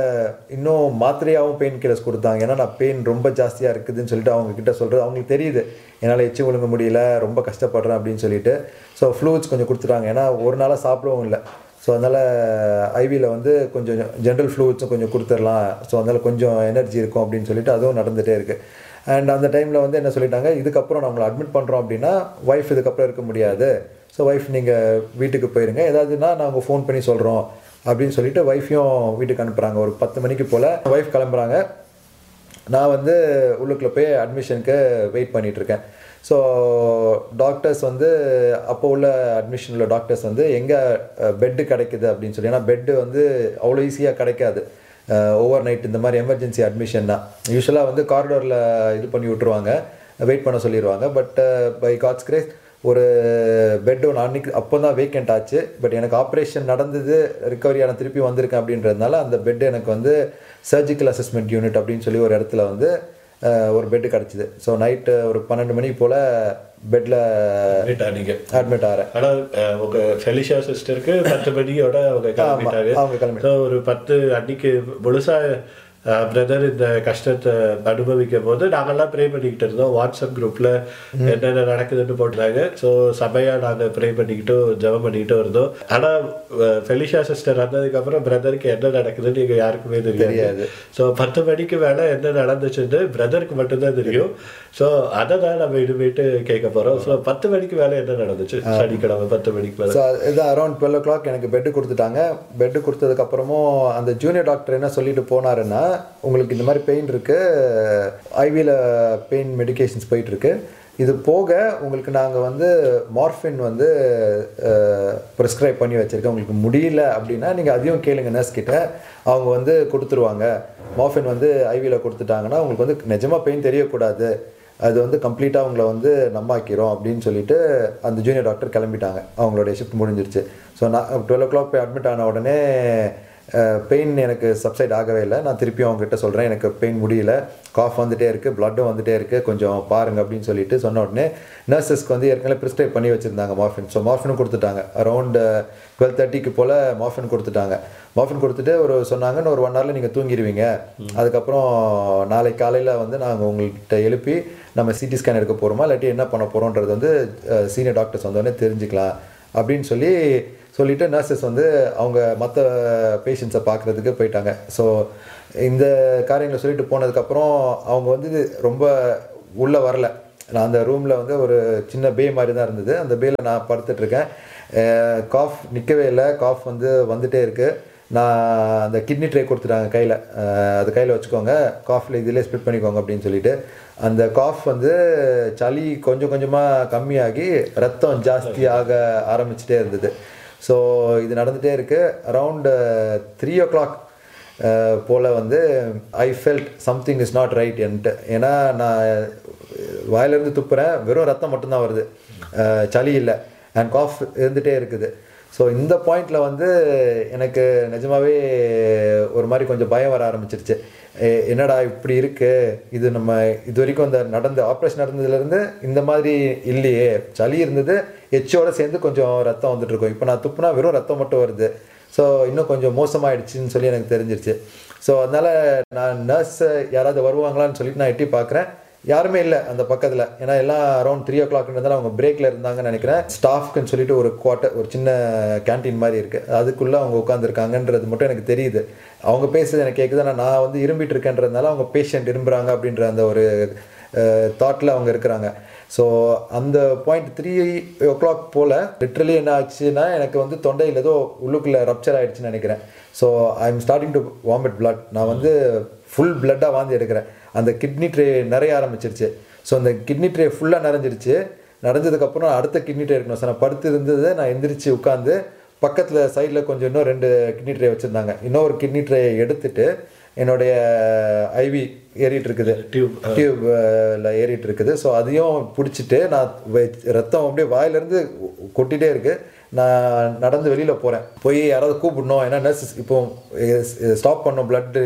இன்னும் மாத்திரையாகவும் பெயின் கில்லர்ஸ் கொடுத்தாங்க ஏன்னா நான் பெயின் ரொம்ப ஜாஸ்தியாக இருக்குதுன்னு சொல்லிட்டு அவங்க கிட்ட சொல்கிறது அவங்களுக்கு தெரியுது என்னால் எச்சி ஒழுங்க முடியல ரொம்ப கஷ்டப்படுறேன் அப்படின்னு சொல்லிட்டு ஸோ ஃப்ளூட்ஸ் கொஞ்சம் கொடுத்துட்டாங்க ஏன்னா ஒரு நாளாக சாப்பிடவும் இல்லை ஸோ அதனால் ஐவியில் வந்து கொஞ்சம் ஜென்ரல் ஃப்ளூட்ஸும் கொஞ்சம் கொடுத்துடலாம் ஸோ அதனால் கொஞ்சம் எனர்ஜி இருக்கும் அப்படின்னு சொல்லிட்டு அதுவும் நடந்துகிட்டே இருக்குது அண்ட் அந்த டைமில் வந்து என்ன சொல்லிட்டாங்க இதுக்கப்புறம் நம்மளை அட்மிட் பண்ணுறோம் அப்படின்னா ஒய்ஃப் இதுக்கப்புறம் இருக்க முடியாது ஸோ ஒய்ஃப் நீங்கள் வீட்டுக்கு போயிருங்க ஏதாவதுன்னா நாங்கள் ஃபோன் பண்ணி சொல்கிறோம் அப்படின்னு சொல்லிட்டு ஒய்ஃபையும் வீட்டுக்கு அனுப்புகிறாங்க ஒரு பத்து மணிக்கு போல் ஒய்ஃப் கிளம்புறாங்க நான் வந்து உள்ளுக்குள்ளே போய் அட்மிஷனுக்கு வெயிட் பண்ணிகிட்ருக்கேன் ஸோ டாக்டர்ஸ் வந்து அப்போ உள்ள அட்மிஷன் உள்ள டாக்டர்ஸ் வந்து எங்கே பெட்டு கிடைக்குது அப்படின்னு சொல்லி ஏன்னா பெட்டு வந்து அவ்வளோ ஈஸியாக கிடைக்காது ஓவர் நைட் இந்த மாதிரி எமர்ஜென்சி அட்மிஷன் தான் யூஸ்வலாக வந்து காரிடோரில் இது பண்ணி விட்ருவாங்க வெயிட் பண்ண சொல்லிடுவாங்க பட் பை காட்ஸ் கிரேஸ் ஒரு பெட் ஒன்று அன்னைக்கு அப்போ தான் வேக்கண்ட் ஆச்சு பட் எனக்கு ஆப்ரேஷன் நடந்தது ரிகவரி ஆன திருப்பி வந்திருக்கேன் அப்படின்றதுனால அந்த பெட் எனக்கு வந்து சர்ஜிக்கல் அசஸ்மெண்ட் யூனிட் அப்படின்னு சொல்லி ஒரு இடத்துல வந்து அஹ், ஒரு பெட்டு கிடச்சிது ஸோ நைட்டு ஒரு பன்னெண்டு மணிக்கு போல் பெட்டில் நீங்க அட்மிட் ஆகிறேன் ஆனா அஹ், உங்க ஃபெலிஷா சிஸ்டருக்கு பத்து மணியோட அவங்க கிளம்பிட்டாங்க அவங்க கிளம்பி So, ஒரு பத்து அன்னைக்கு முழுசா பிரதர் இந்த கஷ்டத்தை அனுபவிக்கும் போது நாங்கெல்லாம் ப்ரே பண்ணிக்கிட்டு இருந்தோம் வாட்ஸ்அப் குரூப்ல என்னென்ன நடக்குதுன்னு போட்டுறாங்க ஸோ சபையா நாங்க ப்ரே பண்ணிக்கிட்டு ஜெபம் பண்ணிக்கிட்டு இருந்தோம் ஆனா அஹ், ஃபெலிஷா சிஸ்டர் வந்ததுக்கு அப்புறம் பிரதருக்கு என்ன நடக்குதுன்னு எங்க யாருக்குமே தெரியாது தெரியாது. ஸோ பத்து மணிக்கு மேல என்ன நடந்துச்சுன்னு பிரதருக்கு மட்டும்தான் தெரியும் ஸோ அதை தான் நம்ம இனிமேட்டு கேட்க போறோம் ஸோ பத்து மணிக்கு மேல என்ன நடந்துச்சு சனிக்கிழமை பத்து மணிக்கு மேல ஸோ இது அரௌண்ட் டுவெல் ஓ கிளாக் எனக்கு பெட்டு கொடுத்துட்டாங்க பெட்டு கொடுத்ததுக்கப்புறமும் அந்த ஜூனியர் டாக்டர் என்ன சொல்லிட்டு போனாருன்னா உங்களுக்கு இந்த மாதிரி பெயின் இருக்குது ஐவியில் பெயின் மெடிகேஷன்ஸ் போயிட்டுருக்கு இது போக உங்களுக்கு நாங்கள் வந்து மார்ஃபின் வந்து ப்ரிஸ்கிரைப் பண்ணி வச்சுருக்கோம் உங்களுக்கு முடியல அப்படின்னா நீங்கள் அதையும் கேளுங்க நர்ஸ் கிட்ட அவங்க வந்து கொடுத்துருவாங்க மார்ஃபின் வந்து ஐவியில் கொடுத்துட்டாங்கன்னா உங்களுக்கு வந்து நிஜமாக பெயின் தெரியக்கூடாது அது வந்து கம்ப்ளீட்டாக அவங்கள வந்து நம்பாக்கிறோம் அப்படின்னு சொல்லிட்டு அந்த ஜூனியர் டாக்டர் கிளம்பிட்டாங்க அவங்களுடைய ஷிஃப்ட் முடிஞ்சிருச்சு ஸோ நான் டுவெல் ஓ கிளாக் போய் அட்மிட் ஆன உடனே பெயின் எனக்கு சப்சைட் ஆகவே இல்லை நான் திருப்பியும் அவங்ககிட்ட சொல்கிறேன் எனக்கு பெயின் முடியல காஃப் வந்துட்டே இருக்குது பிளட்டும் வந்துட்டே இருக்குது கொஞ்சம் பாருங்க அப்படின்னு சொல்லிட்டு சொன்ன உடனே நர்சஸ்க்கு வந்து ஏற்கனவே ப்ரிஸ்கிரைப் பண்ணி வச்சுருந்தாங்க மார்ஃபின் ஸோ மார்ஃபினும் கொடுத்துட்டாங்க அரௌண்ட் டுவெல் தேர்ட்டிக்கு போல் மார்ஃபின் கொடுத்துட்டாங்க மார்ஃபின் கொடுத்துட்டு ஒரு சொன்னாங்கன்னு ஒரு ஒன் ஹவரில் நீங்கள் தூங்கிடுவீங்க அதுக்கப்புறம் நாளைக்கு காலையில் வந்து நாங்கள் உங்கள்கிட்ட எழுப்பி நம்ம சிடி ஸ்கேன் எடுக்க போகிறோமா இல்லாட்டி என்ன பண்ண போகிறோன்றது வந்து சீனியர் டாக்டர்ஸ் வந்தோடனே தெரிஞ்சுக்கலாம் அப்படின்னு சொல்லி சொல்லிட்டு நர்சஸ் வந்து அவங்க மற்ற பேஷண்ட்ஸை பார்க்குறதுக்கு போயிட்டாங்க ஸோ இந்த காரியங்களை சொல்லிட்டு போனதுக்கப்புறம் அவங்க வந்து ரொம்ப உள்ளே வரல நான் அந்த ரூமில் வந்து ஒரு சின்ன பே மாதிரி தான் இருந்தது அந்த பேல நான் படுத்துட்ருக்கேன் காஃப் நிற்கவே இல்லை காஃப் வந்து வந்துட்டே இருக்குது நான் அந்த கிட்னி ட்ரே கொடுத்துட்டாங்க கையில் அது கையில் வச்சுக்கோங்க காஃபில் இதிலே ஸ்ப்ளிட் பண்ணிக்கோங்க அப்படின்னு சொல்லிட்டு அந்த காஃப் வந்து சளி கொஞ்சம் கொஞ்சமாக கம்மியாகி ரத்தம் ஜாஸ்தியாக ஆரம்பிச்சிட்டே இருந்தது ஸோ இது நடந்துகிட்டே இருக்குது அரவுண்டு த்ரீ ஓ கிளாக் போல் வந்து I felt something is not right and ஏன்னா நான் வாயிலிருந்து துப்புறேன் வெறும் ரத்தம் மட்டும்தான் வருது அஹ் சளி இல்லை அண்ட் காஃப் இருந்துகிட்டே இருக்குது ஸோ இந்த பாயிண்டில் வந்து எனக்கு நிஜமாவே ஒரு மாதிரி கொஞ்சம் பயம் வர ஆரம்பிச்சிருச்சு எ- என்னடா இப்படி இருக்கு இது நம்ம இது வரைக்கும் இந்த நடந்த ஆப்ரேஷன் நடந்ததுலேருந்து இந்த மாதிரி இல்லையே சளி இருந்தது எச்சோட சேர்ந்து கொஞ்சம் ரத்தம் வந்துட்டு இருக்கும் இப்போ நான் துப்புனா வெறும் ரத்தம் மட்டும் வருது ஸோ இன்னும் கொஞ்சம் மோசமாயிடுச்சுன்னு சொல்லி எனக்கு தெரிஞ்சிருச்சு ஸோ அதனால் நான் நர்ஸ் யாராவது வருவாங்களான்னு சொல்லிட்டு நான் எட்டி பார்க்குறேன் யாருமே இல்லை அந்த பக்கத்தில் ஏன்னா எல்லாம் அரௌண்ட் த்ரீ ஓ கிளாக்ன்றதால அவங்க பிரேக்கில் இருந்தாங்கன்னு நினைக்கிறேன் ஸ்டாஃப்க்குன்னு சொல்லிட்டு ஒரு குவார்ட்டர் ஒரு சின்ன கேண்டீன் மாதிரி இருக்குது அதுக்குள்ளே அவங்க உட்காந்துருக்காங்கன்றது மட்டும் எனக்கு தெரியுது அவங்க பேசுறது எனக்கு கேட்குது ஆனால் நான் வந்து இரும்பிட்டு இருக்கேன்றதுனால அவங்க பேஷண்ட் இரும்புறாங்க அப்படின்ற அந்த ஒரு தாட்டில் அவங்க இருக்கிறாங்க ஸோ அந்த பாயிண்ட் த்ரீ ஓ கிளாக் போல் லிட்ரலி என்ன ஆச்சுன்னா எனக்கு வந்து தொண்டையில் ஏதோ உள்ளுக்குள்ளே ரப்சர் ஆயிடுச்சுன்னு நினைக்கிறேன் so I am starting to vomit blood நான் வந்து ஃபுல் பிளட்டாக வாந்தி எடுக்கிறேன் அந்த கிட்னி ட்ரே நிறைய ஆரம்பிச்சிருச்சு ஸோ அந்த கிட்னி ட்ரே ஃபுல்லாக நிறைஞ்சிருச்சு நிறைஞ்சதுக்கப்புறம் அடுத்த கிட்னி ட்ரே இருக்கணும் சார் நான் படுத்து இருந்தது நான் எந்திரிச்சு உட்காந்து பக்கத்தில் சைடில் கொஞ்சம் இன்னும் ரெண்டு கிட்னி ட்ரே வச்சுருந்தாங்க இன்னொரு கிட்னி ட்ரே எடுத்துட்டு என்னுடைய ஐவி ஏறிட்டு இருக்குது Tube, டியூப்ல ஏறிட்டு இருக்குது ஸோ அதையும் பிடிச்சிட்டு நான் வெ- ரத்தம் அப்படியே வாயிலிருந்து கொட்டிகிட்டே இருக்கு நான் நடந்து வெளியில் போகிறேன் போய் யாராவது கூப்பிடணும் ஏன்னா நர்ஸ் இப்போ ஸ்டாப் பண்ணோம் பிளட்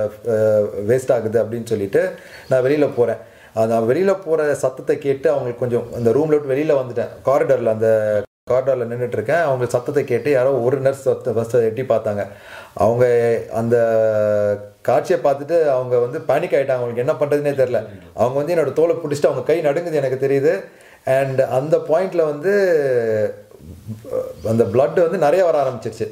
வேஸ்ட் ஆகுது அப்படின்னு சொல்லிட்டு நான் வெளியில் போகிறேன் நான் வெளியில் போகிற சத்தத்தை கேட்டு அவங்களுக்கு கொஞ்சம் அந்த ரூம்ல விட்டு வெளியில் வந்துட்டேன் காரிடரில் அந்த காரிடாரில் நின்றுட்டு இருக்கேன் அவங்க சத்தத்தை கேட்டு யாரோ ஒரு நர்ஸ் ஃபஸ்ட்டு எட்டி பார்த்தாங்க அவங்க அந்த காட்சியை பார்த்துட்டு அவங்க வந்து பேனிக் ஆகிட்டாங்க அவங்களுக்கு என்ன பண்ணுறதுனே தெரில அவங்க வந்து என்னோட தோலை பிடிச்சிட்டு அவங்க கை நடுங்குது எனக்கு தெரியுது அண்ட் அந்த பாயிண்டில் வந்து அந்த blood வந்து நிறைய வர ஆரம்பிச்சிருச்சு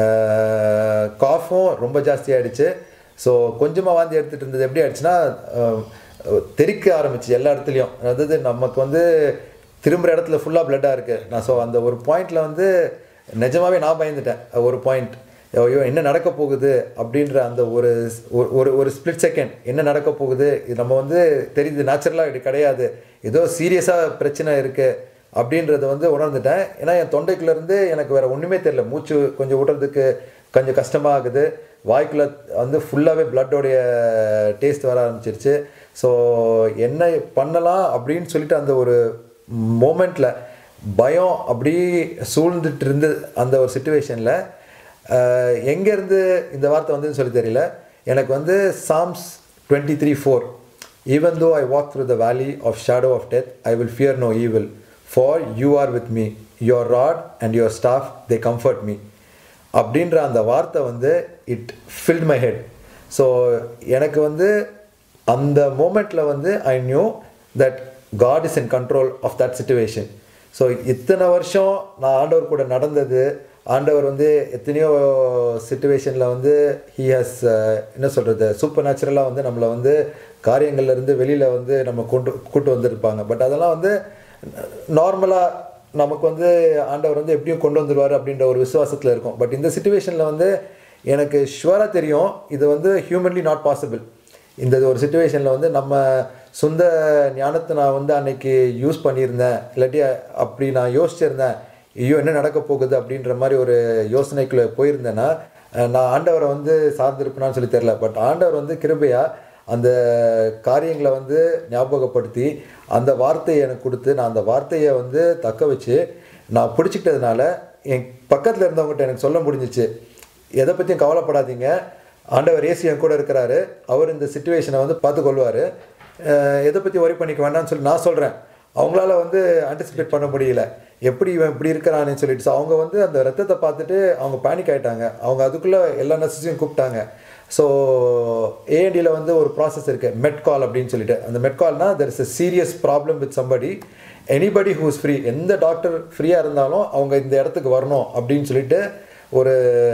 காஃபும் ரொம்ப ஜாஸ்தி ஆயிடுச்சு ஸோ கொஞ்சமாக வாந்தி எடுத்துகிட்டு இருந்தது எப்படி ஆயிடுச்சுன்னா அஹ், தெறிக்க ஆரம்பிச்சு எல்லா இடத்துலையும் அதாவது நமக்கு வந்து திரும்புகிற இடத்துல ஃபுல்லாக பிளட்டாக இருக்குது நான் ஸோ அந்த ஒரு பாயிண்டில் வந்து நிஜமாவே நான் பயந்துட்டேன் ஒரு பாயிண்ட் ஐயோ என்ன நடக்க போகுது அப்படின்ற அந்த ஒரு ஒரு- ஒரு ஒரு ஸ்பிளிட் செகண்ட் என்ன நடக்க போகுது இது நம்ம வந்து தெரியுது நேச்சுரலாக இது கிடையாது ஏதோ சீரியஸாக பிரச்சனை இருக்குது அப்படின்றத வந்து உணர்ந்துட்டேன் ஏன்னா என் தொண்டைக்குள்ளேருந்து எனக்கு வேறு ஒன்றுமே தெரியல மூச்சு கொஞ்சம் விடுறதுக்கு கொஞ்சம் கஷ்டமாகுது வாய்க்குள்ள வந்து ஃபுல்லாகவே பிளட்டோடைய டேஸ்ட் வர ஆரம்பிச்சிருச்சு ஸோ என்ன பண்ணலாம் அப்படின்னு சொல்லிட்டு அந்த ஒரு மோமெண்ட்டில் பயம் அப்படி சூழ்ந்துட்டு இருந்து அந்த ஒரு சுச்சுவேஷனில் எங்கேருந்து இந்த வார்த்தை வந்ததுன்னு சொல்லி தெரியல எனக்கு வந்து psalms twenty three four even though I walk through the valley of shadow of death I will fear no evil for you are with me your rod and your staff they comfort me அப்படின்ற அந்த வார்த்தை வந்து it filled my head so எனக்கு வந்து அந்த மூமெண்ட்டில் வந்து I knew that God is in control of that situation so இத்தனை வருஷம் நான் ஆண்டவர் கூட நடந்தது ஆண்டவர் வந்து எத்தனையோ சுச்சுவேஷனில் வந்து ஹி ஹாஸ் என்ன சொல்கிறது சூப்பர் நேச்சுரலாக வந்து நம்மளை வந்து காரியங்கள்ல இருந்து வெளியில் வந்து நம்ம கொண்டு கூட்டு வந்திருப்பாங்க பட் அதெல்லாம் வந்து நார்மலாக நமக்கு வந்து ஆண்டவர் வந்து எப்படியும் கொண்டு வந்துருவார் அப்படின்ற ஒரு விசுவாசத்தில் இருக்கும் பட் இந்த சுச்சுவேஷனில் வந்து எனக்கு ஷுவராக தெரியும் இது வந்து ஹியூமன்லி நாட் பாசிபிள் இந்த ஒரு சுச்சுவேஷனில் வந்து நம்ம சொந்த ஞானத்தை நான் வந்து அன்னைக்கு யூஸ் பண்ணியிருந்தேன் இல்லாட்டி அப்படி நான் யோசிச்சிருந்தேன் ஐயோ என்ன நடக்க போகுது அப்படின்ற மாதிரி ஒரு யோசனைக்குள்ளே போயிருந்தேன்னா அஹ், நான் ஆண்டவரை வந்து சார்ந்திருப்பேனான்னு சொல்லி தெரில பட் ஆண்டவர் வந்து கிருபையா அந்த காரியங்களை வந்து ஞாபகப்படுத்தி அந்த வார்த்தையை எனக்கு கொடுத்து நான் அந்த வார்த்தையை வந்து தக்க வச்சு நான் பிடிச்சிக்கிட்டதுனால என் பக்கத்தில் இருந்தவங்ககிட்ட எனக்கு சொல்ல முடிஞ்சிச்சு எதை பற்றியும் கவலைப்படாதீங்க ஆண்டவர் ஏசி என் கூட இருக்கிறாரு அவர் இந்த சுச்சுவேஷனை வந்து பார்த்துக்கொள்வார் எதை பற்றி ஒரி பண்ணிக்க வேண்டாம்னு சொல்லி நான் சொல்கிறேன் அவங்களால வந்து ஆன்டிசிபேட் பண்ண முடியல எப்படி இவன் இப்படி இருக்கிறான்னு சொல்லிட்டு So, அவங்க வந்து அந்த ரத்தத்தை பார்த்துட்டு அவங்க பேனிக் ஆயிட்டாங்க அவங்க அதுக்குள்ளே எல்லா நர்சஸையும் கூப்பிட்டாங்க ஸோ ஏஎன்டியில் வந்து ஒரு ப்ராசஸ் இருக்குது மெட்கால் அப்படின்னு சொல்லிட்டு அந்த மெட்கால்னா there is a serious problem with somebody anybody who's free எந்த டாக்டர் ஃப்ரீயாக இருந்தாலும் அவங்க இந்த இடத்துக்கு வரணும் அப்படின்னு சொல்லிட்டு ஒரு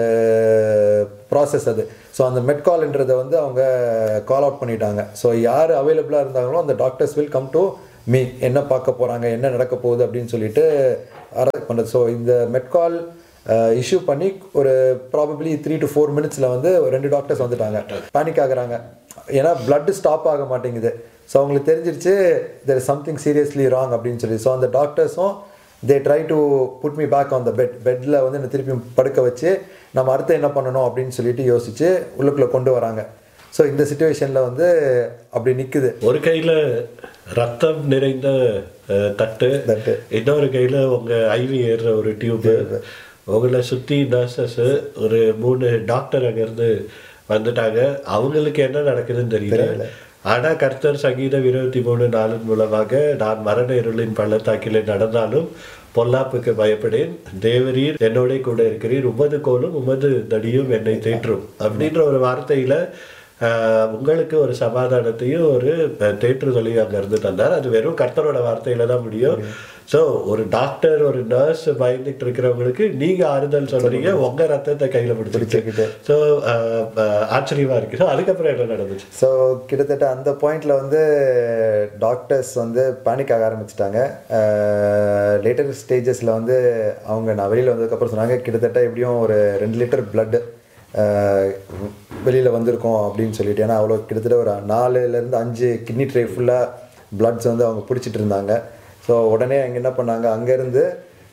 ப்ராசஸ் அது ஸோ அந்த மெட்கால்ன்றதை வந்து அவங்க கால் அவுட் பண்ணிட்டாங்க ஸோ யார் அவைலபிளாக இருந்தாங்களோ அந்த doctors will come to me என்ன பார்க்க போகிறாங்க என்ன நடக்க போகுது அப்படின்னு சொல்லிட்டு அரேஞ்ச் பண்ணுறது ஸோ இந்த மெட்கால் இஷ்யூ பண்ணி ஒரு ப்ராபப்ளி த்ரீ டு ஃபோர் மினிட்ஸில் வந்து ஒரு ரெண்டு டாக்டர்ஸ் வந்துட்டாங்க பேனிக் ஆகுறாங்க ஏன்னா blood ஸ்டாப் ஆக மாட்டேங்குது ஸோ அவங்களுக்கு தெரிஞ்சிருச்சு there is something seriously wrong அப்படின்னு சொல்லி ஸோ அந்த டாக்டர்ஸும் they try to put me back on the bed பெட்டில் வந்து என்னை திருப்பி படுக்க வச்சு நம்ம அடுத்து என்ன பண்ணணும் அப்படின்னு சொல்லிட்டு யோசிச்சு உள்ளுக்குள்ளே கொண்டு வராங்க ஸோ இந்த சுச்சுவேஷனில் வந்து அப்படி நிற்குது ஒரு கையில ரத்தம் நிறைந்த அஹ், தட்டு தட்டு. இன்னொரு கையில உங்க ஐவி ஏறுற ஒரு டியூப் உங்களை சுத்தி நர்சஸ் ஒரு மூணு டாக்டர் அங்கிருந்து வந்துட்டாங்க அவங்களுக்கு என்ன நடக்குதுன்னு தெரியல ஆனா கர்த்தர் சங்கீதம் இருபத்தி மூணு நாளின் மூலமாக நான் மரண இருளின் பள்ளத்தாக்கிலே நடந்தாலும் பொல்லாப்புக்கு பயப்படேன் தேவரீர் என்னோட கூட இருக்கிறீர் உமது கோலும் உமது தடியும் என்னை தேற்றும் அப்படின்ற ஒரு வார்த்தையில ஆஹ், உங்களுக்கு ஒரு சமாதானத்தையும் ஒரு அஹ், தேற்றுதலையும் அங்க இருந்து தந்தார் அது வெறும் கர்த்தரோட வார்த்தையில தான் முடியும் சோ ஒரு டாக்டர் ஒரு நர்ஸ் பயந்துட்டு இருக்கிறவங்களுக்கு நீங்க ஆறுதல் சொல்றீங்க உங்க ரத்தத்தை கையில பிடிச்சிருக்கு பிடிச்சிக்கிட்டு. ஸோ ஆச்சரியமா இருக்கு ஸோ அதுக்கப்புறம் என்ன நடந்துச்சு ஸோ கிட்டத்தட்ட அந்த பாயிண்ட்ல வந்து டாக்டர்ஸ் வந்து பேனிக் ஆக ஆரம்பிச்சிட்டாங்க லேட்டர் ஸ்டேஜஸில் வந்து அவங்க நான் வெளியில் வந்ததுக்கப்புறம் சொன்னாங்க கிட்டத்தட்ட எப்படியும் ஒரு ரெண்டு லிட்டர் blood வெளியில் வந்திருக்கோம் அப்படின்னு சொல்லிட்டு ஏன்னா அவ்வளோ கிட்டத்தட்ட ஒரு நாலுலேருந்து அஞ்சு கிட்னி ட்ரை ஃபுல்லாக பிளட்ஸ் வந்து அவங்க பிடிச்சிட்டு இருந்தாங்க ஸோ உடனே அங்கே என்ன பண்ணாங்க அங்கேருந்து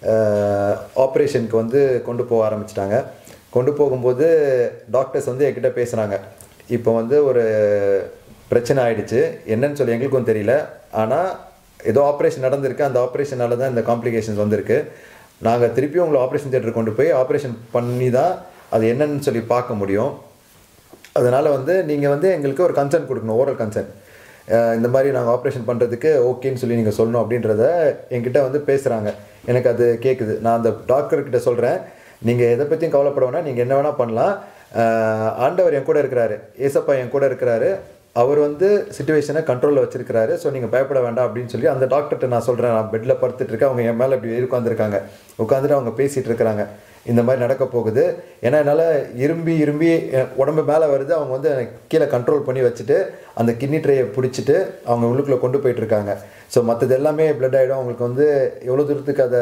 ஆப்ரேஷனுக்கு வந்து கொண்டு போக ஆரம்பிச்சிட்டாங்க கொண்டு போகும்போது டாக்டர்ஸ் வந்து என்கிட்ட பேசுகிறாங்க இப்போ வந்து ஒரு பிரச்சனை ஆயிடுச்சு என்னன்னு சொல்லி எங்களுக்கும் தெரியல ஆனால் ஏதோ ஆப்ரேஷன் நடந்திருக்கு அந்த ஆப்ரேஷனால தான் இந்த காம்ப்ளிகேஷன்ஸ் வந்திருக்கு நாங்கள் திருப்பியும் உங்களை ஆப்ரேஷன் தியேட்டர் கொண்டு போய் ஆப்ரேஷன் பண்ணி தான் அது என்னன்னு சொல்லி பார்க்க முடியும் அதனால் வந்து நீங்கள் வந்து எங்களுக்கு ஒரு கன்சர்ன் கொடுக்கணும் ஓரல் கன்சர்ன் இந்த மாதிரி நாங்கள் ஆப்ரேஷன் பண்ணுறதுக்கு ஓகேன்னு சொல்லி நீங்கள் சொல்லணும் அப்படின்றத என்கிட்ட வந்து பேசுகிறாங்க எனக்கு அது கேட்குது நான் அந்த டாக்டர்கிட்ட சொல்கிறேன் நீங்கள் எதை பற்றியும் கவலைப்பட வேணாம் நீங்கள் என்ன வேணால் பண்ணலாம் அஹ் ஆண்டவர் என் கூட இருக்கிறாரு ஏசப்பா என் கூட இருக்கிறாரு அவர் வந்து சுச்சுவேஷனை கண்ட்ரோலில் வச்சிருக்கிறாரு ஸோ நீங்கள் பயப்பட வேண்டாம் அப்படின்னு சொல்லி அந்த டாக்டர்கிட்ட நான் சொல்கிறேன் நான் பெட்டில் படுத்துட்டு இருக்கேன் அவங்க என் மேலே இப்படி உட்காந்துருக்காங்க உட்காந்துட்டு அவங்க பேசிகிட்டு இருக்கிறாங்க இந்த மாதிரி நடக்க போகுது ஏன்னா என்னால் இரும்பி இரும்பி என் உடம்பு மேலே வருது அவங்க வந்து எனக்கு கீழே கண்ட்ரோல் பண்ணி வச்சுட்டு அந்த கிட்னி ட்ரையை பிடிச்சிட்டு அவங்க உள்ளுக்குள்ளே கொண்டு போயிட்டு இருக்காங்க ஸோ மற்றது எல்லாமே பிளட் ஆகிடும் அவங்களுக்கு வந்து எவ்வளோ தூரத்துக்கு அதை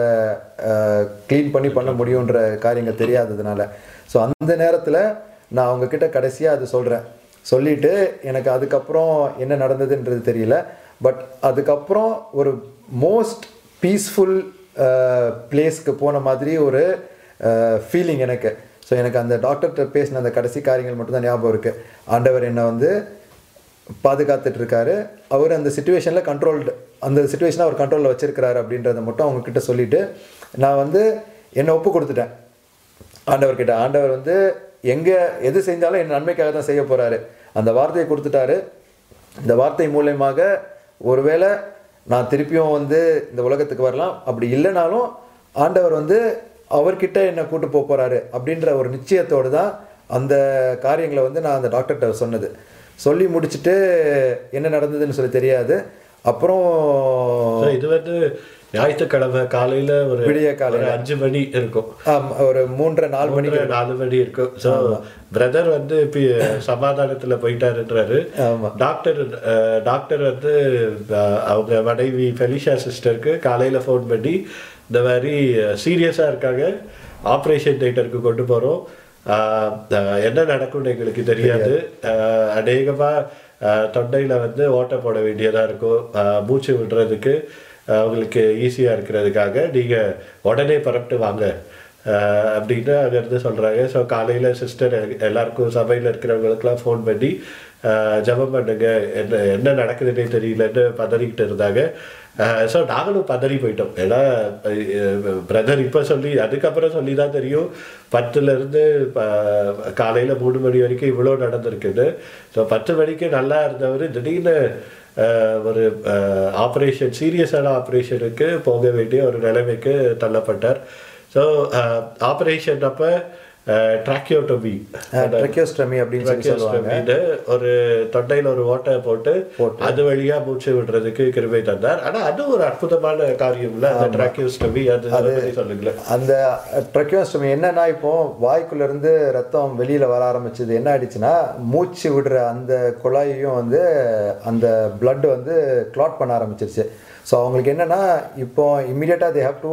க்ளீன் பண்ணி பண்ண முடியுன்ற காரியங்கள் தெரியாததுனால ஸோ அந்த நேரத்தில் நான் அவங்க கிட்ட கடைசியாக அது சொல்கிறேன் சொல்லிட்டு எனக்கு அதுக்கப்புறம் என்ன நடந்ததுன்றது தெரியல பட் அதுக்கப்புறம் ஒரு மோஸ்ட் பீஸ்ஃபுல் பிளேஸ்க்கு போன மாதிரி ஒரு ஃபீலிங் எனக்கு ஸோ எனக்கு அந்த டாக்டர்கிட்ட பேசின அந்த கடைசி காரியங்கள் மட்டும் தான் ஞாபகம் இருக்குது ஆண்டவர் என்னை வந்து பாதுகாத்துட்டு இருக்காரு அவர் அந்த சுச்சுவேஷனில் கண்ட்ரோல்டு அந்த சுச்சுவேஷனை அவர் கண்ட்ரோலில் வச்சிருக்கிறாரு அப்படின்றத மட்டும் அவங்க கிட்ட சொல்லிட்டு நான் வந்து என்னை ஒப்பு கொடுத்துட்டேன் ஆண்டவர்கிட்ட ஆண்டவர் வந்து எங்கே எது செஞ்சாலும் என் நன்மைக்காக தான் செய்ய போகிறாரு அந்த வார்த்தையை கொடுத்துட்டாரு இந்த வார்த்தை மூலயமாக ஒருவேளை நான் திருப்பியும் வந்து இந்த உலகத்துக்கு வரலாம் அப்படி இல்லைனாலும் ஆண்டவர் வந்து அவர்கிட்ட என்னை கூட்டு போக போகிறாரு அப்படின்ற ஒரு நிச்சயத்தோடு தான் அந்த காரியங்களை வந்து நான் அந்த டாக்டர்கிட்ட சொன்னது சொல்லி முடிச்சுட்டு என்ன நடந்ததுன்னு சொல்லி தெரியாது அப்புறம் So, இது வந்து ஞாயிற்றுக்கிழமை காலையில ஒரு விடிய காலையில. ஒரு அஞ்சு மணி இருக்கும் ஆம், ஒரு மூன்றரை நாலு மணிக்கு மூன்றரை, நாலு மணி இருக்கும் ஸோ பிரதர் வந்து இப்போ சமாதானத்துல போயிட்டாருன்றாரு ஆமா. டாக்டர் அஹ், டாக்டர் வந்து அஹ், அவங்க மனைவி ஃபெலிஷா சிஸ்டருக்கு காலையில ஃபோன் பண்ணி இந்த மாதிரி சீரியஸாக இருக்காங்க ஆப்ரேஷன் தேட்டருக்கு கொண்டு போகிறோம் என்ன நடக்கும்னு எங்களுக்கு தெரியாது அஹ், அநேகமா அஹ், தொண்டையில வந்து ஓட்டை போட வேண்டியதா இருக்கும் அஹ், மூச்சு விடுறதுக்கு அஹ், அவங்களுக்கு ஈஸியா இருக்கிறதுக்காக நீங்க உடனே புறப்பட்டு வாங்க அஹ் அப்படின்னு அங்கேருந்து சொல்கிறாங்க ஸோ காலையில் சிஸ்டர் எல்லாருக்கும் சபையில் இருக்கிறவங்களுக்குலாம் ஃபோன் பண்ணி அஹ், ஜெபம் பண்ணுங்க என்ன என்ன நடக்குதுன்னே தெரியலன்னு பதறிக்கிட்டு இருந்தாங்க ஸோ நாங்களும் பதறி போயிட்டோம் ஏன்னா பிரதர் இப்போ சொல்லி அதுக்கப்புறம் சொல்லி தான் தெரியும் பத்துலேருந்து காலையில் மூணு மணி வரைக்கும் இவ்வளோ நடந்திருக்குது ஸோ பத்து மணிக்கு நல்லா இருந்தவர் திடீர்னு அஹ், ஒரு ஆப்ரேஷன் சீரியஸான ஆப்ரேஷனுக்கு போக வேண்டிய ஒரு நிலைமைக்கு தள்ளப்பட்டார் ஸோ ஆப்ரேஷன் அப்போ ட்ராக்கியோட்டோமி ட்ரெக்கியோஸ்டமி அப்படின்னு சொல்லி சொல்லுவாங்க ஒரு தொண்டையில் ஒரு ஓட்டை போட்டு அது வழியா மூச்சு விடுறதுக்கு கிருபை தந்தார் ஆனா அது ஒரு அற்புதமான காரியம் இல்ல அந்த ட்ராக்கியோஸ்டமி அது அதை பத்தி சொல்லுங்களேன் அந்த ட்ரக்கியோஸ்டமி என்னன்னா இப்போ வாய்க்குள்ள இருந்து ரத்தம் வெளியில வர ஆரம்பிச்சது என்ன ஆயிடுச்சுன்னா மூச்சு விடுற அந்த குழாயையும் வந்து அந்த blood வந்து கிளாட் பண்ண ஆரம்பிச்சிருச்சு ஸோ அவங்களுக்கு என்னன்னா இப்போ இம்மிடியட்டாக they have to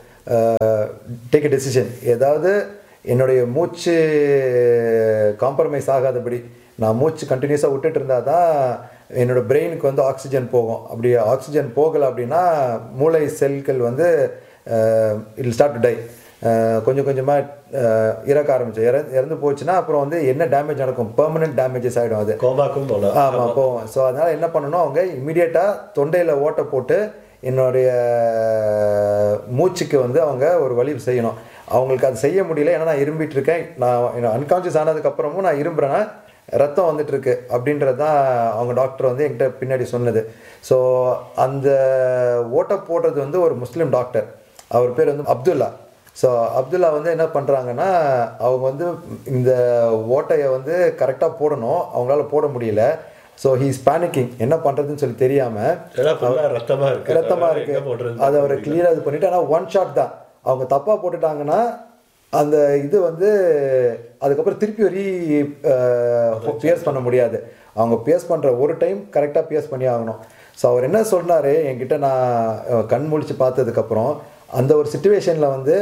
take a decision ஏதாவது என்னுடைய மூச்சு காம்ப்ரமைஸ் ஆகாதபடி நான் மூச்சு கண்டினியூஸாக விட்டுட்டு இருந்தால் தான் என்னோட பிரெயினுக்கு வந்து ஆக்சிஜன் போகும் அப்படி ஆக்சிஜன் போகலை அப்படின்னா மூளை செல்கள் வந்து இல் ஸ்டார்ட் டு டை கொஞ்சம் கொஞ்சமாக இறக்க ஆரம்பிச்சு இற இறந்து போச்சுன்னா அப்புறம் வந்து என்ன டேமேஜ் நடக்கும் பெர்மனன்ட் டேமேஜஸ் ஆகிடும் அது கோபாக்கும் போலாம் ஆமாம் போவோம் ஸோ அதனால் என்ன பண்ணணும் அவங்க இம்மிடியேட்டாக தொண்டையில் ஓட்டை போட்டு என்னுடைய மூச்சுக்கு வந்து அவங்க ஒரு வழி செய்யணும் அவங்களுக்கு அது செய்ய முடியல ஏன்னா நான் இரும்பிட்டு இருக்கேன் நான் அன்கான்ஷியஸ் ஆனதுக்கப்புறமும் நான் இரும்புறேன்னா ரத்தம் வந்துட்டு இருக்கு அப்படின்றது தான் அவங்க டாக்டர் வந்து என்கிட்ட பின்னாடி சொன்னது ஸோ அந்த ஓட்டை போடுறது வந்து ஒரு முஸ்லீம் டாக்டர் அவர் பேர் வந்து அப்துல்லா ஸோ அப்துல்லா வந்து என்ன பண்ணுறாங்கன்னா அவங்க வந்து இந்த ஓட்டையை வந்து கரெக்டாக போடணும் அவங்களால போட முடியல ஸோ ஹீஸ் பேனிக்கிங் என்ன பண்ணுறதுன்னு சொல்லி தெரியாமல் ஏன்னா ஃபுல்லா ரத்தமா இருக்கு ரத்தமா அதனால இருக்கு எங்க போடுறது அதை அவர் கிளியராக இது பண்ணிட்டு ஆனால் ஒன் ஷாட் தான் அவங்க தப்பாக போட்டுட்டாங்கன்னா அந்த இது வந்து அதுக்கப்புறம் திருப்பி ரீ பியர்ஸ் பண்ண முடியாது அவங்க பியர்ஸ் பண்ணுற ஒரு டைம் கரெக்டாக பியர்ஸ் பண்ணி ஆகணும் ஸோ அவர் என்ன சொன்னார் என்கிட்ட நான் அஹ், கண் முழிச்சு பார்த்ததுக்கப்புறம் அந்த ஒரு சுச்சுவேஷனில் வந்து